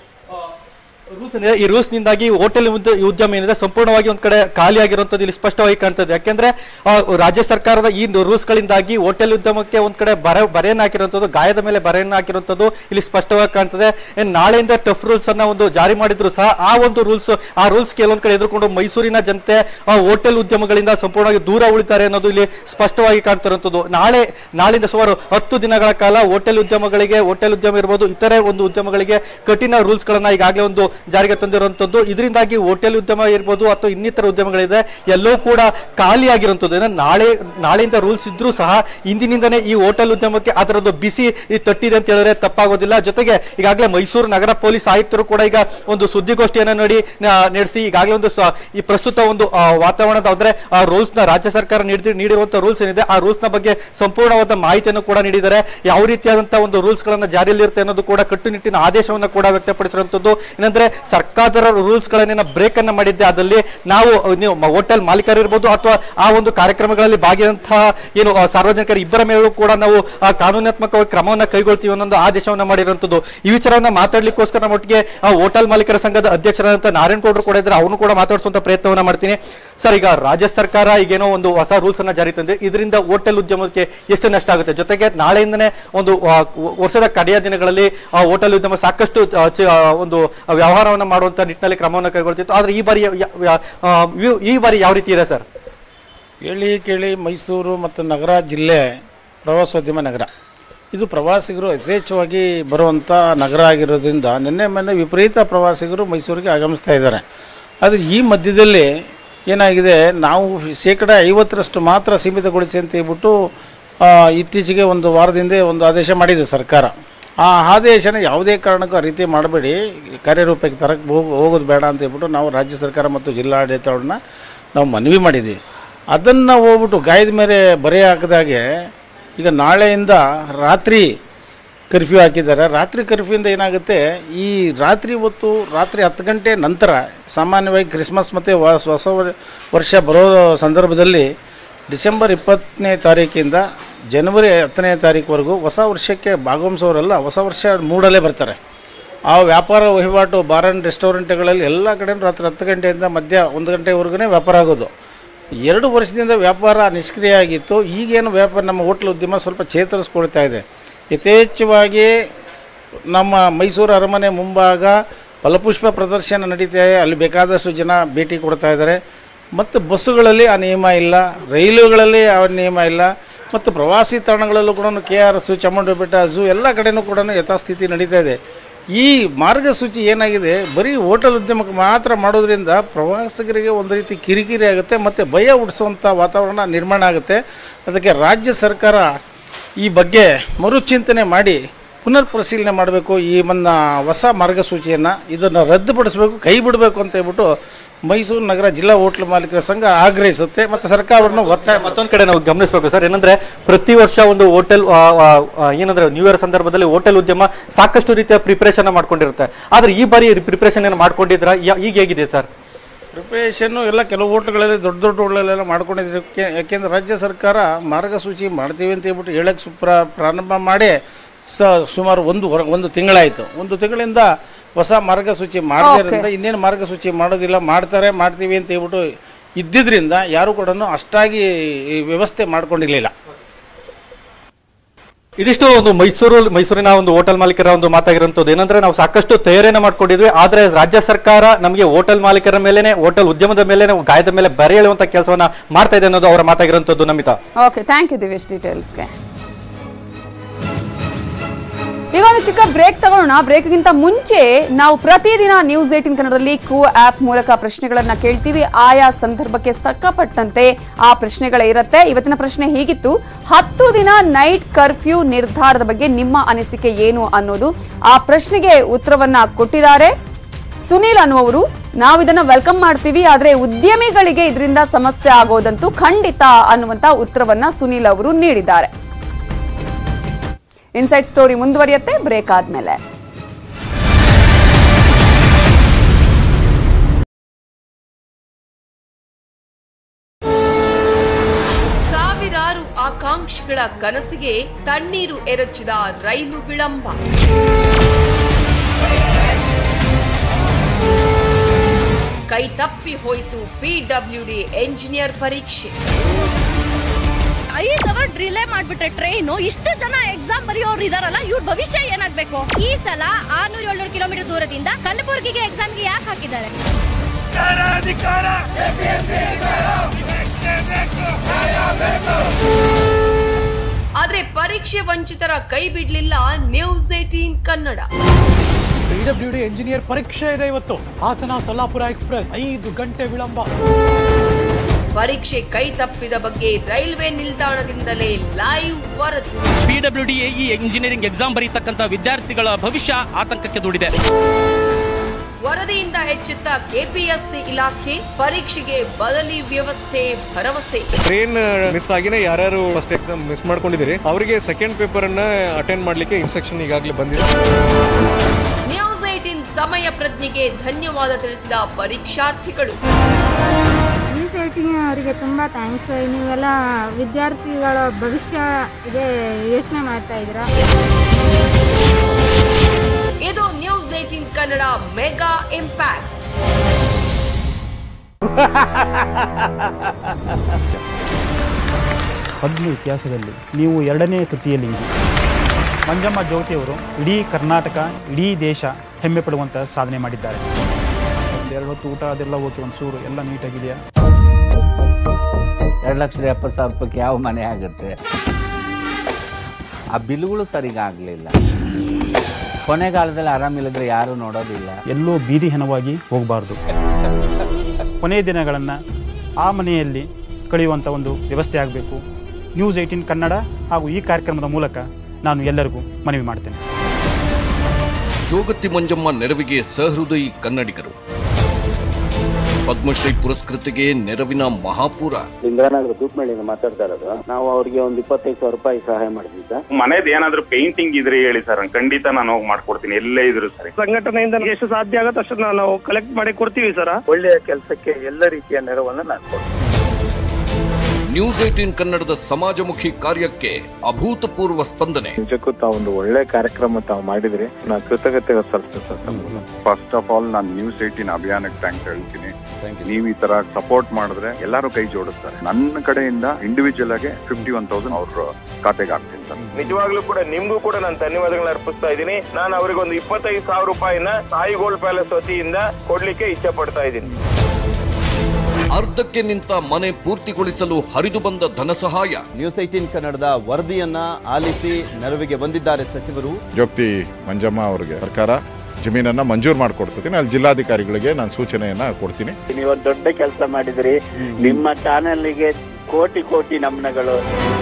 B: ರೂಲ್ಸ್ ಏನಿದೆ ಈ ರೂಲ್ಸ್ ನಿಂದಾಗಿ ಹೋಟೆಲ್ ಉದ್ಯ- ಉದ್ಯಮ ಏನಿದೆ ಸಂಪೂರ್ಣವಾಗಿ ಒಂದ್ ಕಡೆ ಖಾಲಿ ಆಗಿರುವಂತದ್ದು ಇಲ್ಲಿ ಸ್ಪಷ್ಟವಾಗಿ ಕಾಣ್ತದೆ ಯಾಕೆಂದ್ರೆ ಆ, ರಾಜ್ಯ ಸರ್ಕಾರದ ಈ ರೂಲ್ಸ್ ಗಳಿಂದಾಗಿ ಹೋಟೆಲ್ ಉದ್ಯಮಕ್ಕೆ ಒಂದ್ ಕಡೆ ಬರೆ ಬರೆಯನ್ನು ಹಾಕಿರುವಂತದ್ದು ಗಾಯದ ಮೇಲೆ ಬರೆಯನ್ನು ಹಾಕಿರುವಂತದ್ದು ಇಲ್ಲಿ ಸ್ಪಷ್ಟವಾಗಿ ಕಾಣ್ತದೆ ಏನ್ ನಾಳೆಯಿಂದ ಟಫ್ ರೂಲ್ಸ್ ಅನ್ನ ಒಂದು ಜಾರಿ ಮಾಡಿದ್ರು ಸಹ ಆ ಒಂದು ರೂಲ್ಸ್ ಆ ರೂಲ್ಸ್ ಕೆಲವೊಂದ್ ಕಡೆ ಎದುರುಕೊಂಡು ಮೈಸೂರಿನ ಜನತೆ ಆ ಹೋಟೆಲ್ ಉದ್ಯಮಗಳಿಂದ ಸಂಪೂರ್ಣವಾಗಿ ದೂರ ಉಳಿತಾರೆ ಅನ್ನೋದು ಇಲ್ಲಿ ಸ್ಪಷ್ಟವಾಗಿ ಕಾಣ್ತಿರುವಂತದ್ದು ನಾಳೆ ನಾಳಿಂದ ಸುಮಾರು ಹತ್ತು ದಿನಗಳ ಕಾಲ ಹೋಟೆಲ್ ಉದ್ಯಮಗಳಿಗೆ ಹೋಟೆಲ್ ಉದ್ಯಮ ಇರ್ಬೋದು ಇತರೆ ಒಂದು ಉದ್ಯಮಗಳಿಗೆ ಕಠಿಣ ರೂಲ್ಸ್ ಗಳನ್ನ ಈಗಾಗಲೇ ಒಂದು ಜಾರಿಗೆ ತಂದಿರುವಂತದ್ದು ಇದರಿಂದಾಗಿ ಹೋಟೆಲ್ ಉದ್ಯಮ ಇರ್ಬೋದು ಅಥವಾ ಇನ್ನಿತರ ಉದ್ಯಮಗಳಿದೆ ಎಲ್ಲವೂ ಕೂಡ ಖಾಲಿ ಆಗಿರುವಂತದ್ದು ಏನಂದ್ರೆ ನಾಳೆ ನಾಳೆಯಿಂದ ರೂಲ್ಸ್ ಇದ್ರೂ ಸಹ ಇಂದಿನಿಂದನೇ ಈ ಹೋಟೆಲ್ ಉದ್ಯಮಕ್ಕೆ ಅದರದ್ದು ಬಿಸಿ ಈ ತಟ್ಟಿದೆ ಅಂತ ಹೇಳಿದ್ರೆ ತಪ್ಪಾಗೋದಿಲ್ಲ ಜೊತೆಗೆ ಈಗಾಗಲೇ ಮೈಸೂರು ನಗರ ಪೊಲೀಸ್ ಆಯುಕ್ತರು ಕೂಡ ಈಗ ಒಂದು ಸುದ್ದಿಗೋಷ್ಠಿಯನ್ನ ನೋಡಿ ನ- ನಡೆಸಿ ಈಗಾಗಲೇ ಒಂದು ಸ- ಈ ಪ್ರಸ್ತುತ ಒಂದು ಆ, ವಾತಾವರಣದ ಅಂದ್ರೆ ಆ ರೂಲ್ಸ್ ನ ರಾಜ್ಯ ಸರ್ಕಾರ ನೀಡಿ ನೀಡಿರುವಂತಹ ರೂಲ್ಸ್ ಏನಿದೆ ಆ ರೂಲ್ಸ್ ನ ಬಗ್ಗೆ ಸಂಪೂರ್ಣವಾದ ಮಾಹಿತಿಯನ್ನು ಕೂಡ ನೀಡಿದ್ದಾರೆ ಯಾವ ರೀತಿಯಾದಂತಹ ಒಂದು ರೂಲ್ಸ್ ಗಳನ್ನ ಜಾರಿಯಲ್ಲಿ ಇರುತ್ತೆ ಅನ್ನೋದು ಕೂಡ ಕಟ್ಟುನಿಟ್ಟಿನ ಆದೇಶವನ್ನ ಕೂಡ ವ್ಯಕ್ತಪಡಿಸಿರುವಂತದ್ದು ಏನಂದ್ರೆ ಸರ್ಕಾರದ ರೂಲ್ಸ್ ಗಳನ್ನ ಬ್ರೇಕ್ ಅನ್ನ ಮಾಡಿದ್ದೆ ಅದಲ್ಲಿ ನಾವು ನೀವು ಹೋಟೆಲ್ ಮಾಲೀಕರು ಇರ್ಬೋದು ಅಥವಾ ಆ ಒಂದು ಕಾರ್ಯಕ್ರಮಗಳಲ್ಲಿ ಭಾಗಿಯಾದಂತಹ ಏನು ಆ, ಸಾರ್ವಜನಿಕರು ಇಬ್ಬರ ಮೇಲೂ ಕೂಡ ನಾವು ಆ, ಕಾನೂನಾತ್ಮಕವಾಗಿ ಕ್ರಮವನ್ನ ಕೈಗೊಳ್ತೀವಿ ಅನ್ನೋ ಒಂದು ಆದೇಶವನ್ನ ಮಾಡಿರುವಂತದ್ದು ಈ ವಿಚಾರವನ್ನ ಮಾತಾಡ್ಲಿಕ್ಕೋಸ್ಕರ ನಮ್ಮೊಟ್ಟಿಗೆ ಆ ಹೋಟೆಲ್ ಮಾಲೀಕರ ಸಂಘದ ಅಧ್ಯಕ್ಷರಾದಂತ ನಾರಾಯಣ ಗೌಡರು ಕೂಡ ಇದ್ರೆ ಅವನು ಕೂಡ ಮಾತಾಡಿಸುವಂತ ಪ್ರಯತ್ನವನ್ನ ಮಾಡ್ತೀನಿ ಸರ್ ಈಗ ರಾಜ್ಯ ಸರ್ಕಾರ ಈಗೇನೋ ಒಂದು ಹೊಸ ರೂಲ್ಸ್ ಅನ್ನ ಜಾರಿ ತಂದೆ ಇದರಿಂದ ಹೋಟೆಲ್ ಉದ್ಯಮಕ್ಕೆ ಎಷ್ಟು ನಷ್ಟ ಆಗುತ್ತೆ ಜೊತೆಗೆ ನಾಳೆಯಿಂದನೇ ಒಂದು ಆ, ವರ್ಷದ ಕಡೆಯ ದಿನಗಳಲ್ಲಿ ಆ ಹೋಟೆಲ್ ಉದ್ಯಮ ಸಾಕಷ್ಟು ಆ, ಚ- ಆ, ಒಂದು ವ್ಯವಹಾರವನ್ನ ಮಾಡುವಂತ ನಿಟ್ಟಿನಲ್ಲಿ ಕ್ರಮವನ್ನು ಕೈಗೊಳ್ತಿತ್ತು ಆದ್ರೆ ಈ ಬಾರಿ ಯ- ಯ- ಆ, ಈ- ಈ ಬಾರಿ ಯಾವ ರೀತಿ ಇದೆ ಸರ್
C: ಹೇಳಿ ಕೇಳಿ ಮೈಸೂರು ಮತ್ತು ನಗರ ಜಿಲ್ಲೆ ಪ್ರವಾಸೋದ್ಯಮ ನಗರ ಇದು ಪ್ರವಾಸಿಗರು ಯಥೇಚ್ಛವಾಗಿ ಬರುವಂಥ ನಗರ ಆಗಿರೋದ್ರಿಂದ ನಿನ್ನೆ ಮೊನ್ನೆ ವಿಪರೀತ ಪ್ರವಾಸಿಗರು ಮೈಸೂರಿಗೆ ಆಗಮಿಸ್ತಾ ಇದ್ದಾರೆ ಆದರೆ ಈ ಮಧ್ಯದಲ್ಲಿ ಏನಾಗಿದೆ ನಾವು ಶೇಕಡ ಐವತ್ತರಷ್ಟು ಮಾತ್ರ ಸೀಮಿತಗೊಳಿಸಿ ಅಂತ ಹೇಳ್ಬಿಟ್ಟು ಆ, ಇತ್ತೀಚೆಗೆ ಒಂದು ವಾರದಿಂದ ಒಂದು ಆದೇಶ ಮಾಡಿದೆ ಸರ್ಕಾರ ಆ ಆದೇಶನ ಯಾವುದೇ ಕಾರಣಕ್ಕೂ ಆ ರೀತಿ ಮಾಡಬೇಡಿ ಕಾರ್ಯರೂಪಕ್ಕೆ ತರಕ್ಕೆ ಹೋಗ್- ಹೋಗೋದು ಬೇಡ ಅಂತ ಹೇಳ್ಬಿಟ್ಟು ನಾವು ರಾಜ್ಯ ಸರ್ಕಾರ ಮತ್ತು ಜಿಲ್ಲಾಡಳಿತಗಳನ್ನ ನಾವು ಮನವಿ ಮಾಡಿದ್ವಿ ಅದನ್ನು ಹೋಗ್ಬಿಟ್ಟು ಗಾಯದ ಮೇಲೆ ಬರೆ ಹಾಕಿದಾಗೆ ಈಗ ನಾಳೆಯಿಂದ ರಾತ್ರಿ ಕರ್ಫ್ಯೂ ಹಾಕಿದ್ದಾರೆ ರಾತ್ರಿ ಕರ್ಫ್ಯೂಯಿಂದ ಏನಾಗುತ್ತೆ ಈ ರಾತ್ರಿ ಹೊತ್ತು ರಾತ್ರಿ ಹತ್ತು ಗಂಟೆ ನಂತರ ಸಾಮಾನ್ಯವಾಗಿ ಕ್ರಿಸ್ಮಸ್ ಮತ್ತು ಹೊಸ ಹೊಸ ವರ್- ವರ್ಷ ಬರೋ ಸಂದರ್ಭದಲ್ಲಿ ಡಿಸೆಂಬರ್ ಇಪ್ಪತ್ತನೇ ತಾರೀಕಿಂದ ಜನವರಿ ಹತ್ತನೇ ತಾರೀಕುವರೆಗೂ ಹೊಸ ವರ್ಷಕ್ಕೆ ಭಾಗವಹಿಸೋರೆಲ್ಲ ಹೊಸ ವರ್ಷ ಮೂಡಲೇ ಬರ್ತಾರೆ ಆ ವ್ಯಾಪಾರ ವಹಿವಾಟು ಬಾರ್ ಆ್ಯಂಡ್ ರೆಸ್ಟೋರೆಂಟ್ಗಳಲ್ಲಿ ಎಲ್ಲ ಕಡೆ ರಾತ್ರಿ ಹತ್ತು ಗಂಟೆಯಿಂದ ಮಧ್ಯ ಒಂದು ಗಂಟೆವರೆಗೂ ವ್ಯಾಪಾರ ಆಗೋದು ಎರಡು ವರ್ಷದಿಂದ ವ್ಯಾಪಾರ ನಿಷ್ಕ್ರಿಯ ಆಗಿತ್ತು ಈಗೇನು ವ್ಯಾಪಾರ ನಮ್ಮ ಹೋಟ್ಲ್ ಉದ್ಯಮ ಸ್ವಲ್ಪ ಚೇತರಿಸ್ಕೊಳ್ತಾ ಇದೆ ಯಥೇಚ್ಛವಾಗಿ ನಮ್ಮ ಮೈಸೂರು ಅರಮನೆ ಮುಂಭಾಗ ಫಲಪುಷ್ಪ ಪ್ರದರ್ಶನ ನಡೀತಾ ಇದೆ ಅಲ್ಲಿ ಬೇಕಾದಷ್ಟು ಜನ ಭೇಟಿ ಕೊಡ್ತಾ ಇದ್ದಾರೆ ಮತ್ತು ಬಸ್ಸುಗಳಲ್ಲಿ ಆ ನಿಯಮ ಇಲ್ಲ ರೈಲುಗಳಲ್ಲಿ ಆ ನಿಯಮ ಇಲ್ಲ ಮತ್ತು ಪ್ರವಾಸಿ ತಾಣಗಳಲ್ಲೂ ಕೂಡ ಕೆ ಆರ್ ಎಸ್ ಚಾಮುಂಡಿ ಬೆಟ್ಟ ಝೂ ಎಲ್ಲ ಕಡೆನೂ ಕೂಡ ಯಥಾಸ್ಥಿತಿ ನಡೀತಾ ಇದೆ ಈ ಮಾರ್ಗಸೂಚಿ ಏನಾಗಿದೆ ಬರೀ ಹೋಟೆಲ್ ಉದ್ಯಮಕ್ಕೆ ಮಾತ್ರ ಮಾಡೋದ್ರಿಂದ ಪ್ರವಾಸಿಗರಿಗೆ ಒಂದು ರೀತಿ ಕಿರಿಕಿರಿ ಆಗುತ್ತೆ ಮತ್ತು ಭಯ ಹುಟ್ಟಿಸುವಂಥ ವಾತಾವರಣ ನಿರ್ಮಾಣ ಆಗುತ್ತೆ ಅದಕ್ಕೆ ರಾಜ್ಯ ಸರ್ಕಾರ ಈ ಬಗ್ಗೆ ಮರುಚಿಂತನೆ ಮಾಡಿ ಪುನರ್ ಪರಿಶೀಲನೆ ಮಾಡಬೇಕು ಈ ಮನ್ನ ಹೊಸ ಮಾರ್ಗಸೂಚಿಯನ್ನು ಇದನ್ನು ರದ್ದುಪಡಿಸಬೇಕು ಕೈ ಬಿಡಬೇಕು ಅಂತ ಹೇಳ್ಬಿಟ್ಟು ಮೈಸೂರು ನಗರ ಜಿಲ್ಲಾ ಹೋಟ್ಲ್ ಮಾಲೀಕರ ಸಂಘ ಆಗ್ರಹಿಸುತ್ತೆ ಮತ್ತು ಸರ್ಕಾರವನ್ನು ಒತ್ತಾಯ
B: ಮತ್ತೊಂದ್ ಕಡೆ ನಾವು ಗಮನಿಸಬೇಕು ಸರ್ ಏನಂದ್ರೆ ಪ್ರತಿ ವರ್ಷ ಒಂದು ಹೋಟೆಲ್ ಏನಂದ್ರೆ ನ್ಯೂ ಇಯರ್ ಸಂದರ್ಭದಲ್ಲಿ ಹೋಟೆಲ್ ಉದ್ಯಮ ಸಾಕಷ್ಟು ರೀತಿಯ ಪ್ರಿಪರೇಷನ್ ಮಾಡ್ಕೊಂಡಿರುತ್ತೆ ಆದ್ರೆ ಈ ಬಾರಿ ಪ್ರಿಪರೇಷನ್ ಏನು ಮಾಡ್ಕೊಂಡಿದ್ರ ಈಗ ಹೇಗಿದೆ ಸರ್
C: ಪ್ರಿಪರೇಷನ್ನು ಎಲ್ಲ ಕೆಲವು ಹೋಟ್ಲ್ಗಳಲ್ಲಿ ದೊಡ್ಡ ದೊಡ್ಡ ಹೋಟ್ಲಲ್ಲೆಲ್ಲ ಮಾಡ್ಕೊಂಡಿದ್ದಕ್ಕೆ ಯಾಕೆಂದ್ರೆ ರಾಜ್ಯ ಸರ್ಕಾರ ಮಾರ್ಗಸೂಚಿ ಮಾಡ್ತೀವಿ ಅಂತ ಹೇಳ್ಬಿಟ್ಟು ಹೇಳಕ್ಕೆ ಸುಪ್ರ ಪ್ರಾರಂಭ ಮಾಡಿ ಸ ಸುಮಾರು ಒಂದು ವರ ಒಂದು ತಿಂಗಳಾಯಿತು ಒಂದು ತಿಂಗಳಿಂದ ಹೊಸ ಮಾರ್ಗಸೂಚಿ ಮಾಡದಿರೋದ್ರಿಂದ ಇನ್ನೇನು ಮಾರ್ಗಸೂಚಿ ಮಾಡೋದಿಲ್ಲ ಮಾಡ್ತಾರೆ ಮಾಡ್ತೀವಿ ಅಂತ ಹೇಳ್ಬಿಟ್ಟು ಇದ್ದಿದ್ರಿಂದ ಯಾರು ಕೂಡ ಅಷ್ಟಾಗಿ ಈ ವ್ಯವಸ್ಥೆ ಮಾಡ್ಕೊಂಡಿರಲಿಲ್ಲ
B: ಇದಿಷ್ಟು ಒಂದು ಮೈಸೂರು ಮೈಸೂರಿನ ಒಂದು ಹೋಟೆಲ್ ಮಾಲೀಕರ ಒಂದು ಮಾತಾಗಿರುವಂತದ್ದು ಏನಂದ್ರೆ ನಾವು ಸಾಕಷ್ಟು ತಯಾರಿಯನ್ನ ಮಾಡ್ಕೊಂಡಿದ್ವಿ ಆದ್ರೆ ರಾಜ್ಯ ಸರ್ಕಾರ ನಮಗೆ ಹೋಟೆಲ್ ಮಾಲೀಕರ ಮೇಲೆನೆ ಹೋಟೆಲ್ ಉದ್ಯಮದ ಮೇಲೆನೆ ಗಾಯದ ಮೇಲೆ ಬರೆ ಎಳೆಯುವಂತ ಕೆಲಸವನ್ನ ಮಾಡ್ತಾ ಇದೆ ಅನ್ನೋದು ಅವರ ಮಾತಾಗಿರುವಂತದ್ದು Namitha
A: okay thank you Divesh ಡೀಟೇಲ್ಸ್ಗೆ ಈಗ ಒಂದು ಚಿಕ್ಕ ಬ್ರೇಕ್ ತಗೊಳ್ಳೋಣ ಬ್ರೇಕ್ಗಿಂತ ಮುಂಚೆ ನಾವು ಪ್ರತಿದಿನ ನ್ಯೂಸ್ ಏಟಿನ್ ಕನ್ನಡದಲ್ಲಿ ಕೂ ಆಪ್ ಮೂಲಕ ಪ್ರಶ್ನೆಗಳನ್ನ ಕೇಳ್ತೀವಿ ಆಯಾ ಸಂದರ್ಭಕ್ಕೆ ತಕ್ಕಪಟ್ಟಂತೆ ಆ ಪ್ರಶ್ನೆಗಳೇ ಇರುತ್ತೆ ಇವತ್ತಿನ ಪ್ರಶ್ನೆ ಹೀಗಿತ್ತು ಹತ್ತು ದಿನ ನೈಟ್ ಕರ್ಫ್ಯೂ ನಿರ್ಧಾರದ ಬಗ್ಗೆ ನಿಮ್ಮ ಅನಿಸಿಕೆ ಏನು ಅನ್ನೋದು ಆ ಪ್ರಶ್ನೆಗೆ ಉತ್ತರವನ್ನ ಕೊಟ್ಟಿದ್ದಾರೆ ಸುನೀಲ್ ಅನ್ನುವರು ನಾವು ಇದನ್ನ ವೆಲ್ಕಮ್ ಮಾಡ್ತೀವಿ ಆದ್ರೆ ಉದ್ಯಮಿಗಳಿಗೆ ಇದರಿಂದ ಸಮಸ್ಯೆ ಆಗೋದಂತೂ ಖಂಡಿತ ಅನ್ನುವಂತ ಉತ್ತರವನ್ನ ಸುನೀಲ್ ಅವರು ನೀಡಿದ್ದಾರೆ ಇನ್ಸೈಡ್ ಸ್ಟೋರಿ ಮುಂದುವರಿಯುತ್ತೆ ಬ್ರೇಕ್ ಆದ್ಮೇಲೆ
G: ಸಾವಿರಾರು ಆಕಾಂಕ್ಷಿಗಳ ಕನಸಿಗೆ ತಣ್ಣೀರು ಎರಚಿದ ರೈಲು ವಿಳಂಬ ಕೈ ತಪ್ಪಿ ಹೋಯಿತು ಪಿಡಬ್ಲ್ಯೂಡಿ ಎಂಜಿನಿಯರ್ ಪರೀಕ್ಷೆ
D: ಐದು ಅವರ್ ಡಿಲೇ ಮಾಡ್ಬಿಟ್ರೆ ಟ್ರೈನು ಇಷ್ಟು ಜನ ಎಕ್ಸಾಮ್ ಬರೆಯೋರು ಇದಾರಲ್ಲ ಇವ್ರ ಭವಿಷ್ಯ ಏನಾಗ್ಬೇಕು ಈ ಸಲ ಆರ್ನೂರ ಏಳ್ನೂರು ಕಿಲೋಮೀಟರ್ ದೂರದಿಂದ ಕಲಬುರಗಿಗೆ ಎಕ್ಸಾಮ್ಗೆ ಯಾಕೆ ಹಾಕಿದ್ದಾರೆ
G: ಆದ್ರೆ ಪರೀಕ್ಷೆ ವಂಚಿತರ ಕೈ ಬಿಡ್ಲಿಲ್ಲ news eighteen Kannada
I: PWD engineer ಪರೀಕ್ಷೆ ಇದೆ ಇವತ್ತು ಹಾಸನ ಸೊಲ್ಲಾಪುರ ಎಕ್ಸ್ಪ್ರೆಸ್ ಐದು ಗಂಟೆ ವಿಳಂಬ
G: ಪರೀಕ್ಷೆ ಕೈ ತಪ್ಪಿದ ಬಗ್ಗೆ ರೈಲ್ವೆ ನಿಲ್ದಾಣದಿಂದಲೇ ಲೈವ್ ವರದಿ
J: ಪಿಡಬ್ಲ್ಯೂಡಿ ಈ ಇಂಜಿನಿಯರಿಂಗ್ ಎಕ್ಸಾಮ್ ಬರೀತಕ್ಕಂತ ವಿದ್ಯಾರ್ಥಿಗಳ ಭವಿಷ್ಯ ಆತಂಕಕ್ಕೆ ದೂಡಿದೆ
G: ವರದಿಯಿಂದ ಎಚ್ಚೆತ್ತ ಕೆಪಿಎಸ್ಸಿ ಇಲಾಖೆ ಪರೀಕ್ಷೆಗೆ ಬದಲಿ ವ್ಯವಸ್ಥೆ ಭರವಸೆ
K: ಟ್ರೈನ್ ಮಿಸ್ ಆಗಿನೇ ಯಾರ್ಯಾರು ಫಸ್ಟ್ ಎಕ್ಸಾಮ್ ಮಿಸ್ ಮಾಡ್ಕೊಂಡಿದ್ದೀರಿ ಅವರಿಗೆ ಸೆಕೆಂಡ್ ಪೇಪರ್ ಅನ್ನ ಅಟೆಂಡ್ ಮಾಡ್ಲಿಕ್ಕೆ ಇನ್ಸ್ಟ್ರಕ್ಷನ್ ಈಗಾಗಲೇ ಬಂದಿದೆ
G: ನ್ಯೂಸ್ ಏಟೀನ್ ಸಮಯ ಪ್ರಜ್ಞೆಗೆ ಧನ್ಯವಾದ ತಿಳಿಸಿದ ಪರೀಕ್ಷಾರ್ಥಿಗಳು
L: ನ್ಯೂಸ್ ಏಟಿನ್ ಅವರಿಗೆ ತುಂಬ ಥ್ಯಾಂಕ್ಸ್ ನೀವೆಲ್ಲ ವಿದ್ಯಾರ್ಥಿಗಳ ಭವಿಷ್ಯ ಇದೆ ಯೋಚನೆ ಮಾಡ್ತಾ ಇದ್ದೀರಾ
G: ಇದು news eighteen Kannada mega impact
M: ಮೊದಲು ಇತಿಹಾಸದಲ್ಲಿ ನೀವು ಎರಡನೇ ತೃತೀಯಲಿಂಗಿ ಮಂಜಮ್ಮ ಜ್ಯೋತಿಯವರು ಇಡೀ ಕರ್ನಾಟಕ ಇಡೀ ದೇಶ ಹೆಮ್ಮೆ ಪಡುವಂಥ ಸಾಧನೆ ಮಾಡಿದ್ದಾರೆ ಎರಡು ಹೊತ್ತು ಊಟ ಅದೆಲ್ಲ ಓಕೆ ಒಂದು ಸೂರು ಎಲ್ಲ ನೀಟಾಗಿದೆಯಾ
N: ಎರಡು ಲಕ್ಷದ ಎಪ್ಪತ್ತು ಸಾವಿರ ರೂಪಾಯಿಗೆ ಯಾವ ಮನೆ ಆಗುತ್ತೆ ಆ ಬಿಲ್ಗಳು ಸರಿಗಾಗಲಿಲ್ಲ ಕೊನೆಗಾಲದಲ್ಲಿ ಆರಾಮಿಲ್ಲದ್ರೆ ಯಾರು ನೋಡೋದಿಲ್ಲ
M: ಎಲ್ಲೋ ಬೀದಿ ಹೆಣವಾಗಿ ಹೋಗಬಾರ್ದು ಕೊನೆಯ ದಿನಗಳನ್ನು ಆ ಮನೆಯಲ್ಲಿ ಕಳೆಯುವಂಥ ಒಂದು ವ್ಯವಸ್ಥೆ ಆಗಬೇಕು ನ್ಯೂಸ್ ಏಯ್ಟೀನ್ ಕನ್ನಡ ಹಾಗೂ ಈ ಕಾರ್ಯಕ್ರಮದ ಮೂಲಕ ನಾನು ಎಲ್ಲರಿಗೂ ಮನವಿ ಮಾಡ್ತೇನೆ
O: ಜೋಗತಿ ಮಂಜಮ್ಮ ನೆರವಿಗೆ ಸಹೃದಯಿ ಕನ್ನಡಿಗರು ಪದ್ಮಶ್ರೀ ಪುರಸ್ಕೃತಿಗೆ ನೆರವಿನ ಮಹಾಪೂರ
P: ಲಿಂಗನಗರ ದೂಪ್ನಳ್ಳಿಯಿಂದ ಮಾತಾಡ್ತಾ ಇರೋದು ನಾವು ಅವ್ರಿಗೆ ಒಂದು ಇಪ್ಪತ್ತೈದು ಸಾವಿರ ರೂಪಾಯಿ ಸಹಾಯ ಮಾಡಿದ್ವಿ ಸರ್
Q: ಮನೇದ್ ಏನಾದ್ರು ಪೇಂಟಿಂಗ್ ಇದ್ರೆ ಹೇಳಿ ಸರ್ ಖಂಡಿತ ನಾನು ಹೋಗಿ ಮಾಡ್ಕೊಡ್ತೀನಿ ಎಲ್ಲೇ ಇದ್ರು ಸರಿ
R: ಸಂಘಟನೆಯಿಂದ ಎಷ್ಟು ಸಾಧ್ಯ ಆಗುತ್ತೆ ಅಷ್ಟು ನಾವು ಕಲೆಕ್ಟ್ ಮಾಡಿ ಕೊಡ್ತೀವಿ ಸರ್
P: ಒಳ್ಳೆಯ ಕೆಲಸಕ್ಕೆ ಎಲ್ಲ ರೀತಿಯ ನೆರವನ್ನು ನಾನು ಕೊಡ್ತೀನಿ
O: ನ್ಯೂಸ್ ಏಟೀನ್ ಕನ್ನಡದ ಸಮಾಜಮುಖಿ ಕಾರ್ಯಕ್ಕೆ ಅಭೂತಪೂರ್ವ ಸ್ಪಂದನೆ
S: ನಿಜಕ್ಕೂ ತಾವು ಒಂದು ಒಳ್ಳೆ ಕಾರ್ಯಕ್ರಮ ತಾವು ಮಾಡಿದ್ರಿ ನಾನು ಕೃತಜ್ಞತೆ ಸಲ್ಲಿಸ್ತೇನೆ ಸರ್ ತಮ್ಗೆ.
T: ಫಸ್ಟ್ ಆಫ್ ಆಲ್ ನಾನು ನ್ಯೂಸ್ ಏಟೀನ್ ಅಭಿಯಾನಕ್ಕೆ ಥ್ಯಾಂಕ್ಸ್ ಹೇಳ್ತೀನಿ ನೀವು ಈ ತರ ಸಪೋರ್ಟ್ ಮಾಡಿದ್ರೆ ಎಲ್ಲರೂ ಕೈ ಜೋಡಿಸ್ತಾರೆ ನನ್ನ ಕಡೆಯಿಂದ ಇಂಡಿವಿಜುವಲ್ ಆಗಿ ಫಿಫ್ಟಿ ಒನ್ ತೌಸಂಡ್ ಅವ್ರ ಖಾತೆಗೆ ಹಾಕ್ತೀನಿ ಸರ್
Q: ನಿಜವಾಗ್ಲೂ ಕೂಡ ನಿಮ್ಗೂ ಕೂಡ ನಾನು ಧನ್ಯವಾದಗಳನ್ನ ಅರ್ಪಿಸ್ತಾ ಇದ್ದೀನಿ ನಾನು ಅವರಿಗೆ ಒಂದು ಇಪ್ಪತ್ತೈದು ಸಾವಿರ ರೂಪಾಯಿನ ಸಾಯಿ ಗೋಲ್ಡ್ ಪ್ಯಾಲೇಸ್ ವತಿಯಿಂದ ಕೊಡ್ಲಿಕ್ಕೆ ಇಚ್ಛೆ ಪಡ್ತಾ ಇದ್ದೀನಿ
O: ಅರ್ಧಕ್ಕೆ ನಿಂತ ಮನೆ ಪೂರ್ತಿಗೊಳಿಸಲು ಹರಿದು ಬಂದ ಧನ ಸಹಾಯ
U: ನ್ಯೂಸ್ ಏಟೀನ್ ಕನ್ನಡದ ವರದಿಯನ್ನ ಆಲಿಸಿ ನೆರವಿಗೆ ಬಂದಿದ್ದಾರೆ ಸಚಿವರು
V: ಜೋಗ್ತಿ ಮಂಜಮ್ಮ ಅವರಿಗೆ ಸರ್ಕಾರ ಜಮೀನನ್ನ ಮಂಜೂರು ಮಾಡಿಕೊಡ್ತೀನಿ ಅಲ್ಲಿ ಜಿಲ್ಲಾಧಿಕಾರಿಗಳಿಗೆ ನಾನು ಸೂಚನೆಯನ್ನ ಕೊಡ್ತೀನಿ
P: ನೀವು ಒಂದು ದೊಡ್ಡ ಕೆಲಸ ಮಾಡಿದಿರಿ ನಿಮ್ಮ ಚಾನೆಲ್ಗೆ ಕೋಟಿ ಕೋಟಿ ನಮನಗಳು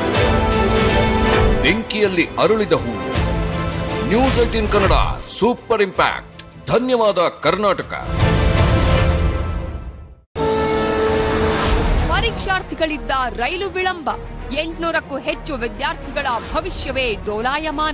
O: ಬೆಂಕಿಯಲ್ಲಿ ಅರುಳಿದ ಹೂ news eighteen Kannada super impact ಧನ್ಯವಾದ ಕರ್ನಾಟಕ
G: ಪರೀಕ್ಷಾರ್ಥಿಗಳಿದ್ದ ರೈಲು ವಿಳಂಬ ಎಂಟುನೂರಕ್ಕೂ ಹೆಚ್ಚು ವಿದ್ಯಾರ್ಥಿಗಳ ಭವಿಷ್ಯವೇ ಡೋಲಾಯಮಾನ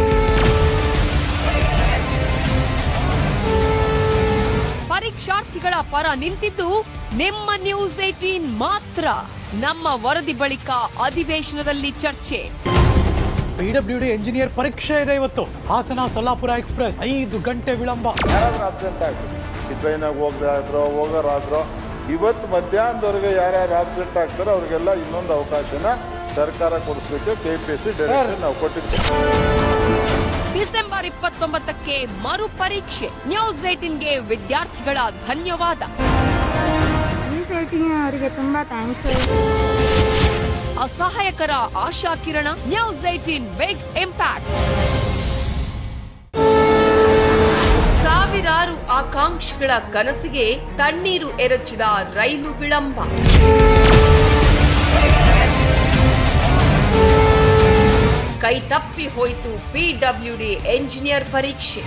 G: ಪರೀಕ್ಷಾರ್ಥಿಗಳ ಪರ ನಿಂತಿದ್ದು ನಿಮ್ಮ ನ್ಯೂಸ್ ಏಟೀನ್ ಮಾತ್ರ ನಮ್ಮ ವರದಿ ಬಳಿಕ ಅಧಿವೇಶನದಲ್ಲಿ ಚರ್ಚೆ
I: ಪಿಡಬ್ಲ್ಯೂಡಿ ಎಂಜಿನಿಯರ್ ಪರೀಕ್ಷೆ ಇದೆ ಇವತ್ತು ಹಾಸನ ಸೊಲ್ಲಾಪುರ ಎಕ್ಸ್ಪ್ರೆಸ್ ಐದು ಗಂಟೆ ವಿಳಂಬ
W: ಯಾರಾದ್ರೂ ಅಬ್ಸೆಂಟ್ ಆಗ್ತದೆ ಈ ಟ್ರೈನಾಗ ಹೋಗ್ದಾದ್ರೋ ಹೋಗೋರಾದ್ರೋ ಇವತ್ತು ಮಧ್ಯಾಹ್ನದವರೆಗೆ ಯಾರ್ಯಾರು ಅಬ್ಸೆಂಟ್ ಆಗ್ತಾರೋ ಅವ್ರಿಗೆಲ್ಲ ಇನ್ನೊಂದು ಅವಕಾಶನ ಸರ್ಕಾರ ಕೊಡಿಸ್ಬೇಕು K P S C direction ನಾವು ಕೊಟ್ಟಿದ್ದೀವಿ
G: ಡಿಸೆಂಬರ್ ಇಪ್ಪತ್ತೊಂಬತ್ತಕ್ಕೆ ಮರು ಪರೀಕ್ಷೆ ನ್ಯೂಸ್ ಏಟಿನ್ಗೆ ವಿದ್ಯಾರ್ಥಿಗಳ ಧನ್ಯವಾದ
L: ನ್ಯೂಸ್ ಏಟಿನ್ ಅವರಿಗೆ ತುಂಬ ಥ್ಯಾಂಕ್ಸ್
G: ಅಸಹಾಯಕರ ಆಶಾ ಕಿರಣ ನ್ಯೂಸ್ ಏಟೀನ್ ಬಿಗ್ ಇಂಪ್ಯಾಕ್ಟ್ ಸಾವಿರಾರು ಆಕಾಂಕ್ಷಿಗಳ ಕನಸಿಗೆ ತಣ್ಣೀರು ಎರಚಿದ ರೈಲು ವಿಳಂಬ ಕೈ ತಪ್ಪಿ ಹೋಯಿತು ಪಿಡಬ್ಲ್ಯೂಡಿ ಎಂಜಿನಿಯರ್ ಪರೀಕ್ಷೆ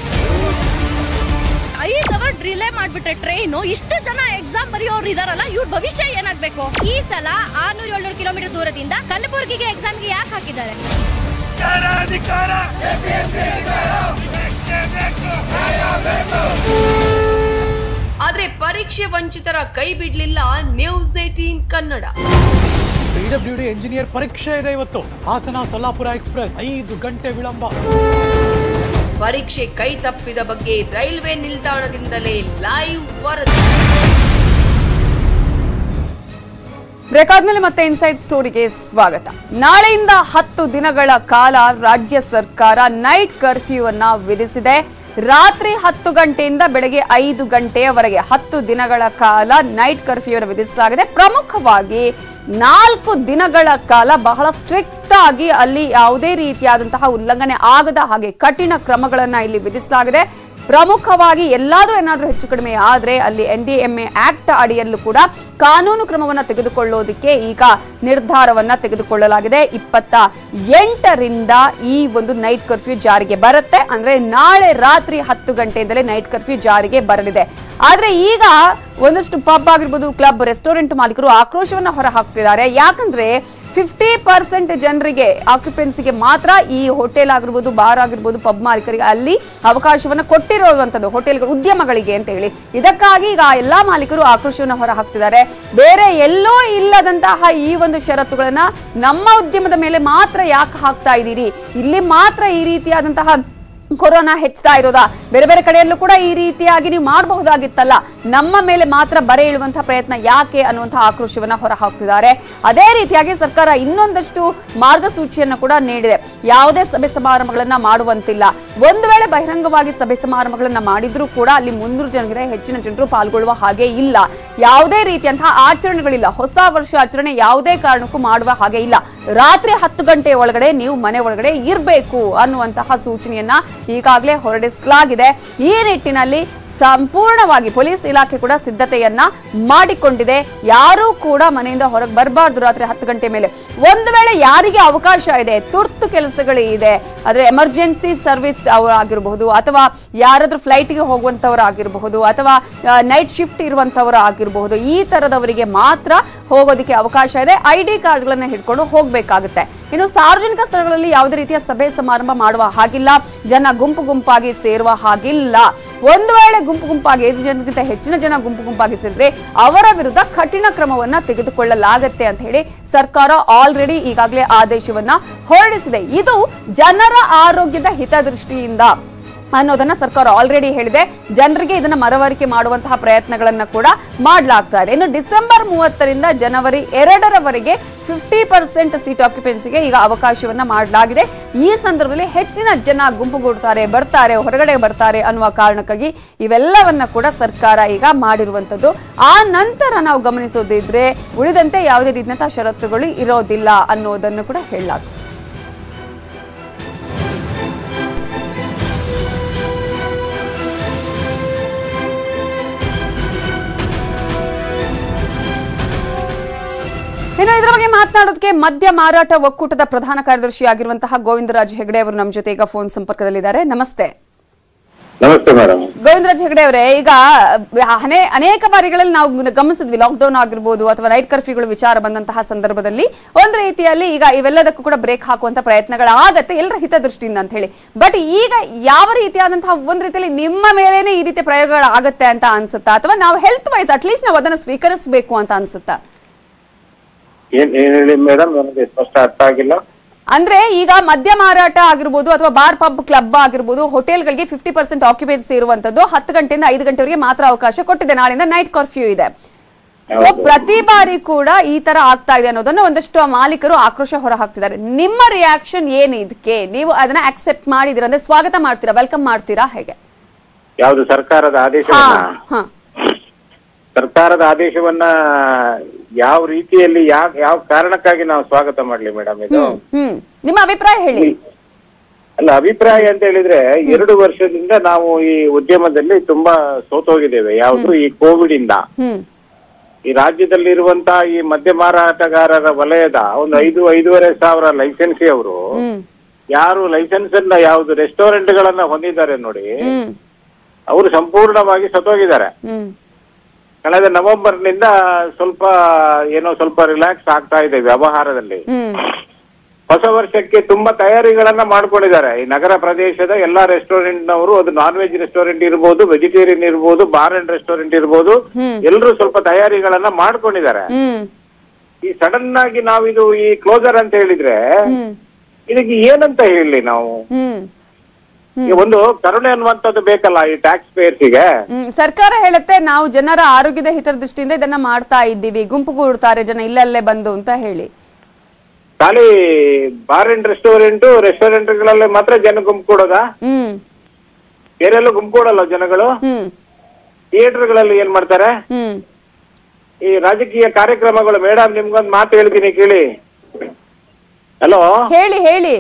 D: ಐದ್ ಅವರ್ ಡಿಲೇ ಮಾಡ್ಬಿಟ್ರೆ ಟ್ರೈನು ಇಷ್ಟು ಜನ ಎಕ್ಸಾಮ್ ಬರೆಯೋರು ಇದಾರಲ್ಲ ಇವ್ರ ಭವಿಷ್ಯ ಏನಾಗ್ಬೇಕು ಈ ಸಲ ಆರ್ನೂರ ಏಳ್ನೂರು ಕಿಲೋಮೀಟರ್ ದೂರದಿಂದ ಕಲಬುರಗಿಗೆ ಎಕ್ಸಾಮ್ಗೆ ಯಾಕೆ ಹಾಕಿದ್ದಾರೆ
G: ಆದ್ರೆ ಪರೀಕ್ಷೆ ವಂಚಿತರ ಕೈ ಬಿಡ್ಲಿಲ್ಲ news eighteen Kannada
I: PWD engineer ಪರೀಕ್ಷೆ ಇದೆ ಇವತ್ತು ಹಾಸನ ಸೊಲ್ಲಾಪುರ ಎಕ್ಸ್ಪ್ರೆಸ್ ಐದು ಗಂಟೆ ವಿಳಂಬ
G: ಪರೀಕ್ಷೆ ಕೈ ತಪ್ಪಿದ ಬಗ್ಗೆ ರೈಲ್ವೆ ನಿಲ್ದಾಣದಿಂದಲೇ ಲೈವ್ ವರದಿ
A: ಬ್ರೇಕ್ ಆದ್ಮೇಲೆ ಮತ್ತೆ ಇನ್ಸೈಡ್ ಸ್ಟೋರಿಗೆ ಸ್ವಾಗತ ನಾಳೆಯಿಂದ ಹತ್ತು ದಿನಗಳ ಕಾಲ ರಾಜ್ಯ ಸರ್ಕಾರ ನೈಟ್ ಕರ್ಫ್ಯೂ ಅನ್ನ ವಿಧಿಸಿದೆ ರಾತ್ರಿ ಹತ್ತು ಗಂಟೆಯಿಂದ ಬೆಳಗ್ಗೆ ಐದು ಗಂಟೆಯವರೆಗೆ ಹತ್ತು ದಿನಗಳ ಕಾಲ ನೈಟ್ ಕರ್ಫ್ಯೂ ಅನ್ನು ವಿಧಿಸಲಾಗಿದೆ ಪ್ರಮುಖವಾಗಿ ನಾಲ್ಕು ದಿನಗಳ ಕಾಲ ಬಹಳ ಸ್ಟ್ರಿಕ್ಟ್ ಆಗಿ ಅಲ್ಲಿ ಯಾವುದೇ ರೀತಿಯಾದಂತಹ ಉಲ್ಲಂಘನೆ ಆಗದ ಹಾಗೆ ಕಠಿಣ ಕ್ರಮಗಳನ್ನ ಇಲ್ಲಿ ವಿಧಿಸಲಾಗಿದೆ ಪ್ರಮುಖವಾಗಿ ಎಲ್ಲಾದ್ರೂ ಏನಾದ್ರೂ ಹೆಚ್ಚು ಕಡಿಮೆ ಆದ್ರೆ ಅಲ್ಲಿ N D M A act ಅಡಿಯಲ್ಲೂ ಕೂಡ ಕಾನೂನು ಕ್ರಮವನ್ನ ತೆಗೆದುಕೊಳ್ಳೋದಕ್ಕೆ ಈಗ ನಿರ್ಧಾರವನ್ನ ತೆಗೆದುಕೊಳ್ಳಲಾಗಿದೆ ಇಪ್ಪತ್ತ ಎಂಟರಿಂದ ಈ ಒಂದು ನೈಟ್ ಕರ್ಫ್ಯೂ ಜಾರಿಗೆ ಬರುತ್ತೆ ಅಂದ್ರೆ ನಾಳೆ ರಾತ್ರಿ ಹತ್ತು ಗಂಟೆಯಿಂದಲೇ ನೈಟ್ ಕರ್ಫ್ಯೂ ಜಾರಿಗೆ ಬರಲಿದೆ ಆದ್ರೆ ಈಗ ಒಂದಷ್ಟು ಪಬ್ ಆಗಿರ್ಬೋದು ಕ್ಲಬ್ ರೆಸ್ಟೋರೆಂಟ್ ಮಾಲೀಕರು ಆಕ್ರೋಶವನ್ನ ಹೊರ ಹಾಕ್ತಿದ್ದಾರೆ ಯಾಕಂದ್ರೆ ಫಿಫ್ಟಿ ಪರ್ಸೆಂಟ್ ಜನರಿಗೆ ಆಕ್ಯುಪೆನ್ಸಿಗೆ ಮಾತ್ರ ಈ ಹೋಟೆಲ್ ಆಗಿರ್ಬೋದು ಬಾರ್ ಆಗಿರ್ಬೋದು ಪಬ್ ಮಾಲೀಕರಿಗೆ ಅಲ್ಲಿ ಅವಕಾಶವನ್ನ ಕೊಟ್ಟಿರುವಂತದ್ದು ಹೋಟೆಲ್ಗಳು ಉದ್ಯಮಗಳಿಗೆ ಅಂತ ಹೇಳಿ ಇದಕ್ಕಾಗಿ ಈಗ ಆ ಎಲ್ಲಾ ಮಾಲೀಕರು ಆಕ್ರೋಶವನ್ನ ಹೊರ ಹಾಕ್ತಿದ್ದಾರೆ ಬೇರೆ ಎಲ್ಲೋ ಇಲ್ಲದಂತಹ ಈ ಒಂದು ಷರತ್ತುಗಳನ್ನ ನಮ್ಮ ಉದ್ಯಮದ ಮೇಲೆ ಮಾತ್ರ ಯಾಕೆ ಹಾಕ್ತಾ ಇದ್ದೀರಿ ಇಲ್ಲಿ ಮಾತ್ರ ಈ ರೀತಿಯಾದಂತಹ ಕೊರೋನಾ ಹೆಚ್ಚುತ್ತಾ ಇರೋದಾ ಬೇರೆ ಬೇರೆ ಕಡೆಯಲ್ಲೂ ಕೂಡ ಈ ರೀತಿಯಾಗಿ ನೀವು ಮಾಡಬಹುದಾಗಿತ್ತಲ್ಲ ನಮ್ಮ ಮೇಲೆ ಮಾತ್ರ ಬರೆ ಇಳುವಂತಹ ಪ್ರಯತ್ನ ಯಾಕೆ ಅನ್ನುವಂತಹ ಆಕ್ರೋಶವನ್ನ ಹೊರ ಹಾಕ್ತಿದ್ದಾರೆ ಅದೇ ರೀತಿಯಾಗಿ ಸರ್ಕಾರ ಇನ್ನೊಂದಷ್ಟು ಮಾರ್ಗಸೂಚಿಯನ್ನು ಕೂಡ ನೀಡಿದೆ ಯಾವುದೇ ಸಭೆ ಸಮಾರಂಭಗಳನ್ನ ಮಾಡುವಂತಿಲ್ಲ ಒಂದು ವೇಳೆ ಬಹಿರಂಗವಾಗಿ ಸಭೆ ಸಮಾರಂಭಗಳನ್ನ ಮಾಡಿದ್ರೂ ಕೂಡ ಅಲ್ಲಿ ಮುನ್ನೂರು ಜನರಿಗೆ ಹೆಚ್ಚಿನ ಜನರು ಪಾಲ್ಗೊಳ್ಳುವ ಹಾಗೆ ಇಲ್ಲ ಯಾವುದೇ ರೀತಿಯಂತಹ ಆಚರಣೆಗಳಿಲ್ಲ ಹೊಸ ವರ್ಷ ಆಚರಣೆ ಯಾವುದೇ ಕಾರಣಕ್ಕೂ ಮಾಡುವ ಹಾಗೆ ಇಲ್ಲ ರಾತ್ರಿ ಹತ್ತು ಗಂಟೆ ಒಳಗಡೆ ನೀವು ಮನೆ ಒಳಗಡೆ ಇರಬೇಕು ಅನ್ನುವಂತಹ ಸೂಚನೆಯನ್ನ ಈಗಾಗಲೇ ಹೊರಡಿಸಲಾಗಿದೆ ಈ ನಿಟ್ಟಿನಲ್ಲಿ ಸಂಪೂರ್ಣವಾಗಿ ಪೊಲೀಸ್ ಇಲಾಖೆ ಕೂಡ ಸಿದ್ಧತೆಯನ್ನ ಮಾಡಿಕೊಂಡಿದೆ ಯಾರೂ ಕೂಡ ಮನೆಯಿಂದ ಹೊರಗೆ ಬರಬಾರ್ದು ರಾತ್ರಿ ಹತ್ತು ಗಂಟೆ ಮೇಲೆ ಒಂದು ವೇಳೆ ಯಾರಿಗೆ ಅವಕಾಶ ಇದೆ ತುರ್ತು ಕೆಲಸಗಳು ಇದೆ ಆದ್ರೆ ಎಮರ್ಜೆನ್ಸಿ ಸರ್ವಿಸ್ ಅವರಾಗಿರಬಹುದು ಅಥವಾ ಯಾರಾದ್ರೂ ಫ್ಲೈಟ್ಗೆ ಹೋಗುವಂತವ್ರು ಆಗಿರಬಹುದು ಅಥವಾ ನೈಟ್ ಶಿಫ್ಟ್ ಇರುವಂತವ್ರು ಆಗಿರಬಹುದು ಈ ತರದವರಿಗೆ ಮಾತ್ರ ಹೋಗೋದಕ್ಕೆ ಅವಕಾಶ ಇದೆ ಐ ಡಿ ಕಾರ್ಡ್ಗಳನ್ನ ಹಿಡ್ಕೊಂಡು ಹೋಗ್ಬೇಕಾಗುತ್ತೆ ಇನ್ನು ಸಾರ್ವಜನಿಕ ಸ್ಥಳಗಳಲ್ಲಿ ಯಾವುದೇ ರೀತಿಯ ಸಭೆ ಸಮಾರಂಭ ಮಾಡುವ ಹಾಗಿಲ್ಲ ಜನ ಗುಂಪು ಗುಂಪಾಗಿ ಸೇರುವ ಹಾಗಿಲ್ಲ ಒಂದು ವೇಳೆ ಗುಂಪು ಗುಂಪಾಗಿ ಐದು ಜನಕ್ಕಿಂತ ಹೆಚ್ಚಿನ ಜನ ಗುಂಪು ಗುಂಪಾಗಿ ಸೇರಿದ್ರೆ ಅವರ ವಿರುದ್ಧ ಕಠಿಣ ಕ್ರಮವನ್ನ ತೆಗೆದುಕೊಳ್ಳಲಾಗತ್ತೆ ಅಂತ ಹೇಳಿ ಸರ್ಕಾರ ಆಲ್ರೆಡಿ ಈಗಾಗಲೇ ಆದೇಶವನ್ನ ಹೊರಡಿಸಿದೆ ಇದು ಜನರ ಆರೋಗ್ಯದ ಹಿತದೃಷ್ಟಿಯಿಂದ ಅನ್ನೋದನ್ನ ಸರ್ಕಾರ ಆಲ್ರೆಡಿ ಹೇಳಿದೆ ಜನರಿಗೆ ಇದನ್ನ ಮನವರಿಕೆ ಮಾಡುವಂತಹ ಪ್ರಯತ್ನಗಳನ್ನ ಕೂಡ ಮಾಡಲಾಗ್ತಾ ಇದೆ ಇನ್ನು ಡಿಸೆಂಬರ್ ಮೂವತ್ತರಿಂದ ಜನವರಿ ಎರಡರವರೆಗೆ ಫಿಫ್ಟಿ ಪರ್ಸೆಂಟ್ ಸೀಟ್ ಆಕ್ಯುಪೆನ್ಸಿಗೆ ಈಗ ಅವಕಾಶವನ್ನ ಮಾಡಲಾಗಿದೆ ಈ ಸಂದರ್ಭದಲ್ಲಿ ಹೆಚ್ಚಿನ ಜನ ಗುಂಪುಗೂಡ್ತಾರೆ ಬರ್ತಾರೆ ಹೊರಗಡೆ ಬರ್ತಾರೆ ಅನ್ನುವ ಕಾರಣಕ್ಕಾಗಿ ಇವೆಲ್ಲವನ್ನ ಕೂಡ ಸರ್ಕಾರ ಈಗ ಮಾಡಿರುವಂತದ್ದು ಆ ನಂತರ ನಾವು ಗಮನಿಸೋದಿದ್ರೆ ಉಳಿದಂತೆ ಯಾವುದೇ ರೀತಿಯಂತಹ ಷರತ್ತುಗಳು ಇರೋದಿಲ್ಲ ಅನ್ನೋದನ್ನು ಕೂಡ ಹೇಳಲಾಗ್ತದೆ ಇನ್ನು ಇದರ ಬಗ್ಗೆ ಮಾತನಾಡೋದಕ್ಕೆ ಮದ್ಯ ಮಾರಾಟ ಒಕ್ಕೂಟದ ಪ್ರಧಾನ ಕಾರ್ಯದರ್ಶಿ ಆಗಿರುವಂತಹ ಗೋವಿಂದರಾಜ್ ಹೆಗಡೆ ಅವರು ನಮ್ಮ ಜೊತೆ ಈಗ ಫೋನ್ ಸಂಪರ್ಕದಲ್ಲಿದ್ದಾರೆ ನಮಸ್ತೆ
E: ನಮಸ್ತೆ ಮೇಡಮ್
A: ಗೋವಿಂದರಾಜ್ ಹೆಗಡೆ ಅವರೇ ಈಗ ಅನೇ ಅನೇಕ ಬಾರಿಗಳಲ್ಲಿ ನಾವು ಗಮನಿಸಿದ್ವಿ ಲಾಕ್ಡೌನ್ ಆಗಿರ್ಬೋದು ಅಥವಾ ನೈಟ್ ಕರ್ಫ್ಯೂಗಳು ವಿಚಾರ ಬಂದಂತಹ ಸಂದರ್ಭದಲ್ಲಿ ಒಂದು ರೀತಿಯಲ್ಲಿ ಈಗ ಇವೆಲ್ಲದಕ್ಕೂ ಕೂಡ ಬ್ರೇಕ್ ಹಾಕುವಂತ ಪ್ರಯತ್ನಗಳಾಗತ್ತೆ ಎಲ್ಲರ ಹಿತದೃಷ್ಟಿಯಿಂದ ಅಂತ ಹೇಳಿ ಬಟ್ ಈಗ ಯಾವ ರೀತಿಯಾದಂತಹ ಒಂದು ರೀತಿಯಲ್ಲಿ ನಿಮ್ಮ ಮೇಲೇನೆ ಈ ರೀತಿಯ ಪ್ರಯೋಗಗಳಾಗತ್ತೆ ಅಂತ ಅನ್ಸುತ್ತಾ ಅಥವಾ ನಾವು ಹೆಲ್ತ್ ವೈಸ್ ಅಟ್ಲೀಸ್ಟ್ ನಾವು ಅದನ್ನ ಸ್ವೀಕರಿಸಬೇಕು ಅಂತ ಅನ್ಸುತ್ತಾ
E: ಏನ್ ಏನ್ ಹೇಳಿ ಮೇಡಮ್ ನನಗೆ ಸ್ಪಷ್ಟ ಅರ್ಥ ಆಗಿಲ್ಲ
A: ಅಂದ್ರೆ ಈಗ ಮದ್ಯ ಮಾರಾಟ ಆಗಿರ್ಬೋದು ಅಥವಾ ಬಾರ್ ಪಬ್ ಕ್ಲಬ್ ಆಗಿರ್ಬೋದು ಹೋಟೆಲ್ಗಳಿಗೆ ಫಿಫ್ಟಿ ಪರ್ಸೆಂಟ್ ಆಕ್ಯುಪೆನ್ಸಿ ಇರುವಂತದ್ದು ಹತ್ತು ಗಂಟೆಯಿಂದ ಐದು ಗಂಟೆವರೆಗೆ ಮಾತ್ರ ಅವಕಾಶ ಕೊಟ್ಟಿದೆ ನಾಳೆಯಿಂದ ನೈಟ್ ಕರ್ಫ್ಯೂ ಇದೆ ಸೊ ಪ್ರತಿ ಬಾರಿ ಕೂಡ ಈ ತರ ಆಗ್ತಾ ಇದೆ ಅನ್ನೋದನ್ನ ಒಂದಷ್ಟು ಮಾಲೀಕರು ಆಕ್ರೋಶ ಹೊರ ಹಾಕ್ತಿದ್ದಾರೆ ನಿಮ್ಮ ರಿಯಾಕ್ಷನ್ ಏನು ಇದಕ್ಕೆ ನೀವು ಅದನ್ನ ಅಕ್ಸೆಪ್ಟ್ ಮಾಡಿದಿರ ಅಂದ್ರೆ ಸ್ವಾಗತ ಮಾಡ್ತೀರಾ ವೆಲ್ಕಮ್ ಮಾಡ್ತೀರಾ ಹೇಗೆ
E: ಯಾವುದು ಸರ್ಕಾರದ
A: ಹಾ
E: ಆದೇಶವನ್ನ
A: ಹಾ
E: ಸರ್ಕಾರದ ಆದೇಶವನ್ನ ಯಾವ ರೀತಿಯಲ್ಲಿ ಯಾವ ಯಾವ ಕಾರಣಕ್ಕಾಗಿ ನಾವು ಸ್ವಾಗತ ಮಾಡ್ಲಿ ಮೇಡಮ್ ಇದು
A: ಹ್ಮ್ ಹ್ಮ್ ನಿಮ್ಮ ಅಭಿಪ್ರಾಯ ಹೇಳಿ
E: ಅಲ್ಲ ಅಭಿಪ್ರಾಯ ಅಂತ ಹೇಳಿದ್ರೆ ಎರಡು ವರ್ಷದಿಂದ ನಾವು ಈ ಉದ್ಯಮದಲ್ಲಿ ತುಂಬಾ ಸೋತೋಗಿದ್ದೇವೆ ಯಾವುದು ಈ ಕೋವಿಡ್ ಇಂದ
A: ಹ್ಮ್
E: ಈ ರಾಜ್ಯದಲ್ಲಿರುವಂತ ಈ ಮದ್ಯ ಮಾರಾಟಗಾರರ ವಲಯದ ಒಂದು ಐದು ಐದೂವರೆ ಸಾವಿರ ಲೈಸೆನ್ಸಿ ಅವರು
A: ಹ್ಮ್
E: ಯಾರು ಲೈಸೆನ್ಸ್ ಅನ್ನ ಯಾವ್ದು ರೆಸ್ಟೋರೆಂಟ್ ಗಳನ್ನ ಹೊಂದಿದ್ದಾರೆ ನೋಡಿ
A: ಹ್ಮ್
E: ಅವರು ಸಂಪೂರ್ಣವಾಗಿ ಸತ್ತೋಗಿದ್ದಾರೆ
A: ಹ್ಮ್
E: ಕಳೆದ ನವೆಂಬರ್ ನಿಂದ ಸ್ವಲ್ಪ ಏನೋ ಸ್ವಲ್ಪ ರಿಲ್ಯಾಕ್ಸ್ ಆಗ್ತಾ ಇದೆ ವ್ಯವಹಾರದಲ್ಲಿ
A: ಹ್ಮ್
E: ಹೊಸ ವರ್ಷಕ್ಕೆ ತುಂಬಾ ತಯಾರಿಗಳನ್ನ ಮಾಡ್ಕೊಂಡಿದ್ದಾರೆ ಈ ನಗರ ಪ್ರದೇಶದ ಎಲ್ಲಾ ರೆಸ್ಟೋರೆಂಟ್ ನವರು ಅದು ನಾನ್ ವೆಜ್ ರೆಸ್ಟೋರೆಂಟ್ ಇರ್ಬೋದು ವೆಜಿಟೇರಿಯನ್ ಇರ್ಬೋದು ಬಾರ್ ಅಂಡ್ ರೆಸ್ಟೋರೆಂಟ್ ಇರ್ಬೋದು
A: ಹ್ಮ್
E: ಎಲ್ಲರೂ ಸ್ವಲ್ಪ ತಯಾರಿಗಳನ್ನ ಮಾಡ್ಕೊಂಡಿದ್ದಾರೆ
A: ಹ್ಮ್
E: ಈ ಸಡನ್ ಆಗಿ ನಾವು ಇದು ಈ ಕ್ಲೋಸರ್ ಅಂತ ಹೇಳಿದ್ರೆ
A: ಹ್ಮ್
E: ಇದಕ್ಕೆ ಏನಂತ ಹೇಳಿ ನಾವು
A: ಹ್ಮ್
E: ಈ ಒಂದು ಕರುಣೆ ಅನ್ನುವಂಥದ್ದು ಬೇಕಲ್ಲ ಈ ಟ್ಯಾಕ್ಸ್ ಪೇಯರ್ಸಿಗೆ
A: ಹ್ಮ್ ಸರ್ಕಾರ ಹೇಳುತ್ತೆ ನಾವು ಜನರ ಆರೋಗ್ಯದ ಹಿತದೃಷ್ಟಿಯಿಂದ ಇದನ್ನ ಮಾಡ್ತಾ ಇದ್ದೀವಿ ಗುಂಪುಗೂಡ್ತಾರೆ ಜನ ಇಲ್ಲಲ್ಲೇ ಬಂದು ಅಂತ ಹೇಳಿ
E: ಖಾಲಿ ಬಾರ್ ಅಂಡ್ ರೆಸ್ಟೋರೆಂಟ್ ರೆಸ್ಟೋರೆಂಟ್ಗಳಲ್ಲೇ ಮಾತ್ರ ಜನ ಗುಂಪು ಕೊಡೋದಾ
A: ಹ್ಮ್
E: ಬೇರೆಲ್ಲೂ ಗುಂಪು ಕೊಡಲ್ಲ ಜನಗಳು
A: ಹ್ಮ್
E: ಥಿಯೇಟರ್ಗಳಲ್ಲಿ ಏನ್ ಮಾಡ್ತಾರೆ
A: ಹ್ಮ್
E: ಈ ರಾಜಕೀಯ ಕಾರ್ಯಕ್ರಮಗಳು ಮೇಡಮ್ ನಿಮ್ಗೊಂದು ಮಾತು ಹೇಳ್ತೀನಿ ಕೇಳಿ ಹಲೋ
A: ಹೇಳಿ ಹೇಳಿ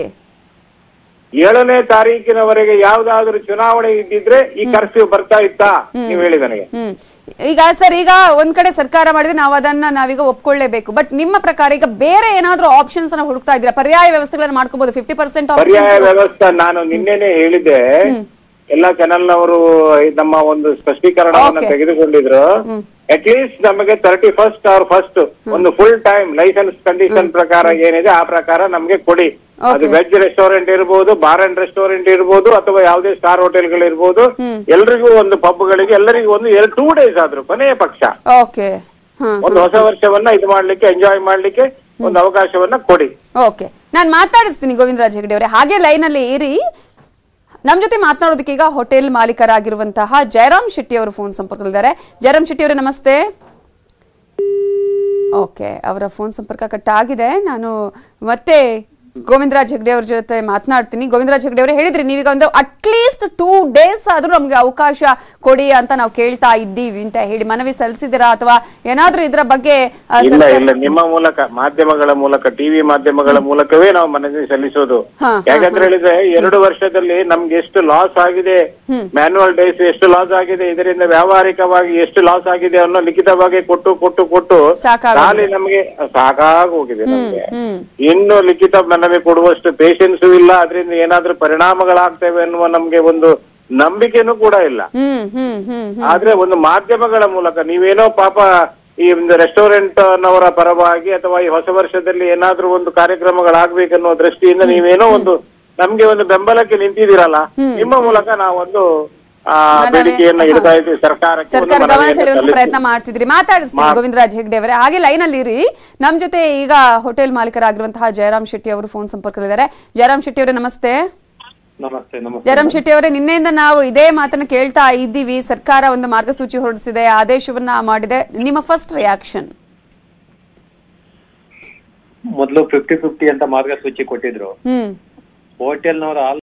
E: ಏಳನೇ ತಾರೀಕಿನವರೆಗೆ ಯಾವ್ದಾದ್ರು ಚುನಾವಣೆ ಇದ್ದಿದ್ರೆ ಈ ಕರ್ಫ್ಯೂ ಬರ್ತಾ ಇತ್ತಾ ನೀವು ಹೇಳಿ ನನಗೆ
A: ಹ್ಮ್ ಈಗ ಸರ್ ಈಗ ಒಂದ್ ಕಡೆ ಸರ್ಕಾರ ಮಾಡಿದ್ರೆ ನಾವು ಅದನ್ನ ನಾವೀಗ ಒಪ್ಕೊಳ್ಳೇಬೇಕು ಬಟ್ ನಿಮ್ಮ ಪ್ರಕಾರ ಈಗ ಬೇರೆ ಏನಾದ್ರೂ ಆಪ್ಷನ್ಸ್ ಅನ್ನ ಹುಡುಕ್ತಾ ಇದ್ದೀರಾ ಪರ್ಯಾಯ ವ್ಯವಸ್ಥೆಗಳನ್ನ ಮಾಡ್ಕೋಬಹುದು ಫಿಫ್ಟಿ ಪರ್ಸೆಂಟ್
E: ಪರ್ಯಾಯ ವ್ಯವಸ್ಥೆ ನಾನು ನಿನ್ನೆನೆ ಹೇಳಿದ್ದೆ ಎಲ್ಲಾ ಚಾನೆಲ್ನವರು ನಮ್ಮ ಒಂದು ಸ್ಪಷ್ಟೀಕರಣವನ್ನ
A: Okay.
E: ತೆಗೆದುಕೊಂಡಿದ್ರು ಅಟ್ ಲೀಸ್ಟ್ ನಮಗೆ ತರ್ಟಿ ಫಸ್ಟ್ ಆರ್ ಫಸ್ಟ್ ಒಂದು ಫುಲ್ ಟೈಮ್ ಲೈಸೆನ್ಸ್ ಕಂಡೀಷನ್ ಪ್ರಕಾರ ಏನಿದೆ ಆ ಪ್ರಕಾರ ನಮ್ಗೆ ಕೊಡಿ ಅದು ವೆಜ್ ರೆಸ್ಟೋರೆಂಟ್ ಇರ್ಬೋದು ಬಾರ್ ಅಂಡ್ ರೆಸ್ಟೋರೆಂಟ್ ಇರ್ಬೋದು ಅಥವಾ ಯಾವುದೇ ಸ್ಟಾರ್ ಹೋಟೆಲ್ಗಳು ಇರ್ಬೋದು ಎಲ್ರಿಗೂ ಒಂದು ಪಬ್ಗಳಿಗೆ ಎಲ್ಲರಿಗೂ ಒಂದು ಎರಡು ಟೂ ಡೇಸ್ ಆದ್ರು ಕೊನೆಯ ಪಕ್ಷ
A: ಓಕೆ ಹಾ
E: ಒಂದು ಹೊಸ ವರ್ಷವನ್ನ ಇದು ಮಾಡ್ಲಿಕ್ಕೆ ಎಂಜಾಯ್ ಮಾಡ್ಲಿಕ್ಕೆ ಒಂದು ಅವಕಾಶವನ್ನ ಕೊಡಿ
A: ಓಕೆ ನಾನು ಮಾತಾಡಿಸ್ತೀನಿ ಗೋವಿಂದರಾಜ್ ಹೆಗಡೆ ಅವರೇ ಹಾಗೆ ಲೈನ್ ಅಲ್ಲಿ ಇರಿ ನಮ್ ಜೊತೆ ಮಾತನಾಡೋದಕ್ಕೆ ಈಗ ಹೋಟೆಲ್ ಮಾಲೀಕರಾಗಿರುವಂತಹ ಜಯರಾಮ್ ಶೆಟ್ಟಿ ಅವರು ಫೋನ್ ಸಂಪರ್ಕದಲ್ಲಿದ್ದಾರೆ ಜಯರಾಮ್ ಶೆಟ್ಟಿ ಅವರೇ ನಮಸ್ತೆ ಓಕೆ ಅವರ ಫೋನ್ ಸಂಪರ್ಕ ಕಟ್ ಆಗಿದೆ ನಾನು ಮತ್ತೆ ಗೋವಿಂದರಾಜ್ ಹೆಗ್ಡೆ ಅವ್ರ ಜೊತೆ ಮಾತನಾಡ್ತೀನಿ ಗೋವಿಂದರಾಜ್ ಹೆಗ್ಡೆ ಅವರೇ ಹೇಳಿದ್ರಿ ನೀವೀಗ ಒಂದು ಅಟ್ಲೀಸ್ಟ್ ಟೂ ಡೇಸ್ ಆದ್ರೂ ನಮ್ಗೆ ಅವಕಾಶ ಕೊಡಿ ಅಂತ ನಾವು ಕೇಳ್ತಾ ಇದ್ದೀವಿ ಅಂತ ಹೇಳಿ ಮನವಿ ಸಲ್ಲಿಸಿದಿರಾ ಅಥವಾ ಏನಾದ್ರೂ ಇದ್ರ ಬಗ್ಗೆ ಆ,
E: ಇಲ್ಲ
A: ಸರ್ಕಾರ-
E: ಇಲ್ಲ ನಿಮ್ಮ ಮೂಲಕ ಮಾಧ್ಯಮಗಳ ಮೂಲಕ ಟಿವಿ ಮಾಧ್ಯಮಗಳ ಮೂಲಕವೇ ನಾವು ಮನವಿ ಸಲ್ಲಿಸೋದು
A: ಹಾ, ಹಾ,
E: ಯಾಕಂದ್ರೆ ಹೇಳಿದ್ರೆ ಎರಡು ವರ್ಷದಲ್ಲಿ ನಮ್ಗೆ ಎಷ್ಟು ಲಾಸ್ ಆಗಿದೆ
A: ಹ್ಮ್.
E: ಮ್ಯಾನ್ಯುವಲ್ ಡೇಸ್ ಎಷ್ಟು ಲಾಸ್ ಆಗಿದೆ ಇದರಿಂದ ವ್ಯಾವಹಾರಿಕವಾಗಿ ಎಷ್ಟು ಲಾಸ್ ಆಗಿದೆ ಅನ್ನೋ ಲಿಖಿತವಾಗಿ ಕೊಟ್ಟು ಕೊಟ್ಟು ಕೊಟ್ಟು
A: ಸಾಕಾಗೋಗಿದೆ.
E: ಖಾಲಿ ನಮಗೆ ಸಾಕಾಗಿ ಹೋಗಿದೆ ನಮ್ಗೆ
A: ಹ್ಮ್
E: ಇನ್ನು ಲಿಖಿತ ಮನವಿ ಕೊಡುವಷ್ಟು ಪೇಷನ್ಸ್ ಇಲ್ಲ ಅದರಿಂದ ಏನಾದ್ರೂ ಪರಿಣಾಮಗಳಾಗ್ತವೆ ಅನ್ನುವ ನಮ್ಗೆ ಒಂದು ನಂಬಿಕೆನೂ ಕೂಡ ಇಲ್ಲ
A: ಹ್ಮ್ ಹ್ಮ್ ಹ್ಮ್ ಹ್ಮ್
E: ಆದ್ರೆ ಒಂದು ಮಾಧ್ಯಮಗಳ ಮೂಲಕ ನೀವೇನೋ ಪಾಪ ಈ ಒಂದು ರೆಸ್ಟೋರೆಂಟ್ ನವರ ಪರವಾಗಿ ಅಥವಾ ಈ ಹೊಸ ವರ್ಷದಲ್ಲಿ ಏನಾದ್ರೂ ಒಂದು ಕಾರ್ಯಕ್ರಮಗಳಾಗ್ಬೇಕನ್ನೋ ದೃಷ್ಟಿಯಿಂದ ನೀವೇನೋ ಒಂದು ನಮ್ಗೆ ಒಂದು ಬೆಂಬಲಕ್ಕೆ ನಿಂತಿದ್ದೀರಲ್ಲ ನಿಮ್ಮ ಮೂಲಕ ನಾವೊಂದು ಆ ಬೇಡಿಕೆಯನ್ನ ಇಡ್ತಾ ಇದ್ದೀವಿ ಸರ್ಕಾರಕ್ಕೆ ಒಂದು
A: ಸರ್ಕಾರ ಗಮನ
E: ಮನವಿಯನ್ನ
A: ಸೆಳೆಯುವಂತ
E: ಸಲ್ಲಿಸ್ತೀವಿ.
A: ಪ್ರಯತ್ನ ಮಾಡ್ತಿದ್ರಿ ಮಾತಾಡಿಸ್ತೀನಿ
E: ಮಾಡ್-
A: ಗೋವಿಂದರಾಜ್ ಹೆಗ್ಡೆ ಅವರೇ ಹಾಗೆ ಲೈನ್ ಅಲ್ಲಿ ಇರಿ ನಮ್ ಜೊತೆ ಈಗ ಹೋಟೆಲ್ ಮಾಲೀಕರಾಗಿರುವಂತಹ ಜಯರಾಮ್ ಶೆಟ್ಟಿ ಅವರು ಫೋನ್ ಸಂಪರ್ಕದಲ್ಲಿದ್ದಾರೆ ಜಯರಾಮ್ ಶೆಟ್ಟಿ ಅವರೇ ನಮಸ್ತೆ
C: ನಮಸ್ತೆ ನಮಸ್ತೆ
A: ಜಯರಾಮ್ ಶೆಟ್ಟಿ ಅವರೇ ನಿನ್ನೆಯಿಂದ ನಾವು ಇದೇ ಮಾತನ್ನ ಕೇಳ್ತಾ ಇದ್ದೀವಿ ಸರ್ಕಾರ ಒಂದು ಮಾರ್ಗಸೂಚಿ ಹೊರಡಿಸಿದೆ ಆದೇಶವನ್ನ ಮಾಡಿದೆ ನಿಮ್ಮ ಫಸ್ಟ್ ರಿಯಾಕ್ಷನ್
C: ಮೊದಲು ಫಿಫ್ಟಿ ಫಿಫ್ಟಿ ಅಂತ ಮಾರ್ಗಸೂಚಿ ಕೊಟ್ಟಿದ್ರು
A: ಹ್ಮ್
C: ಹೋಟೆಲ್ನವರು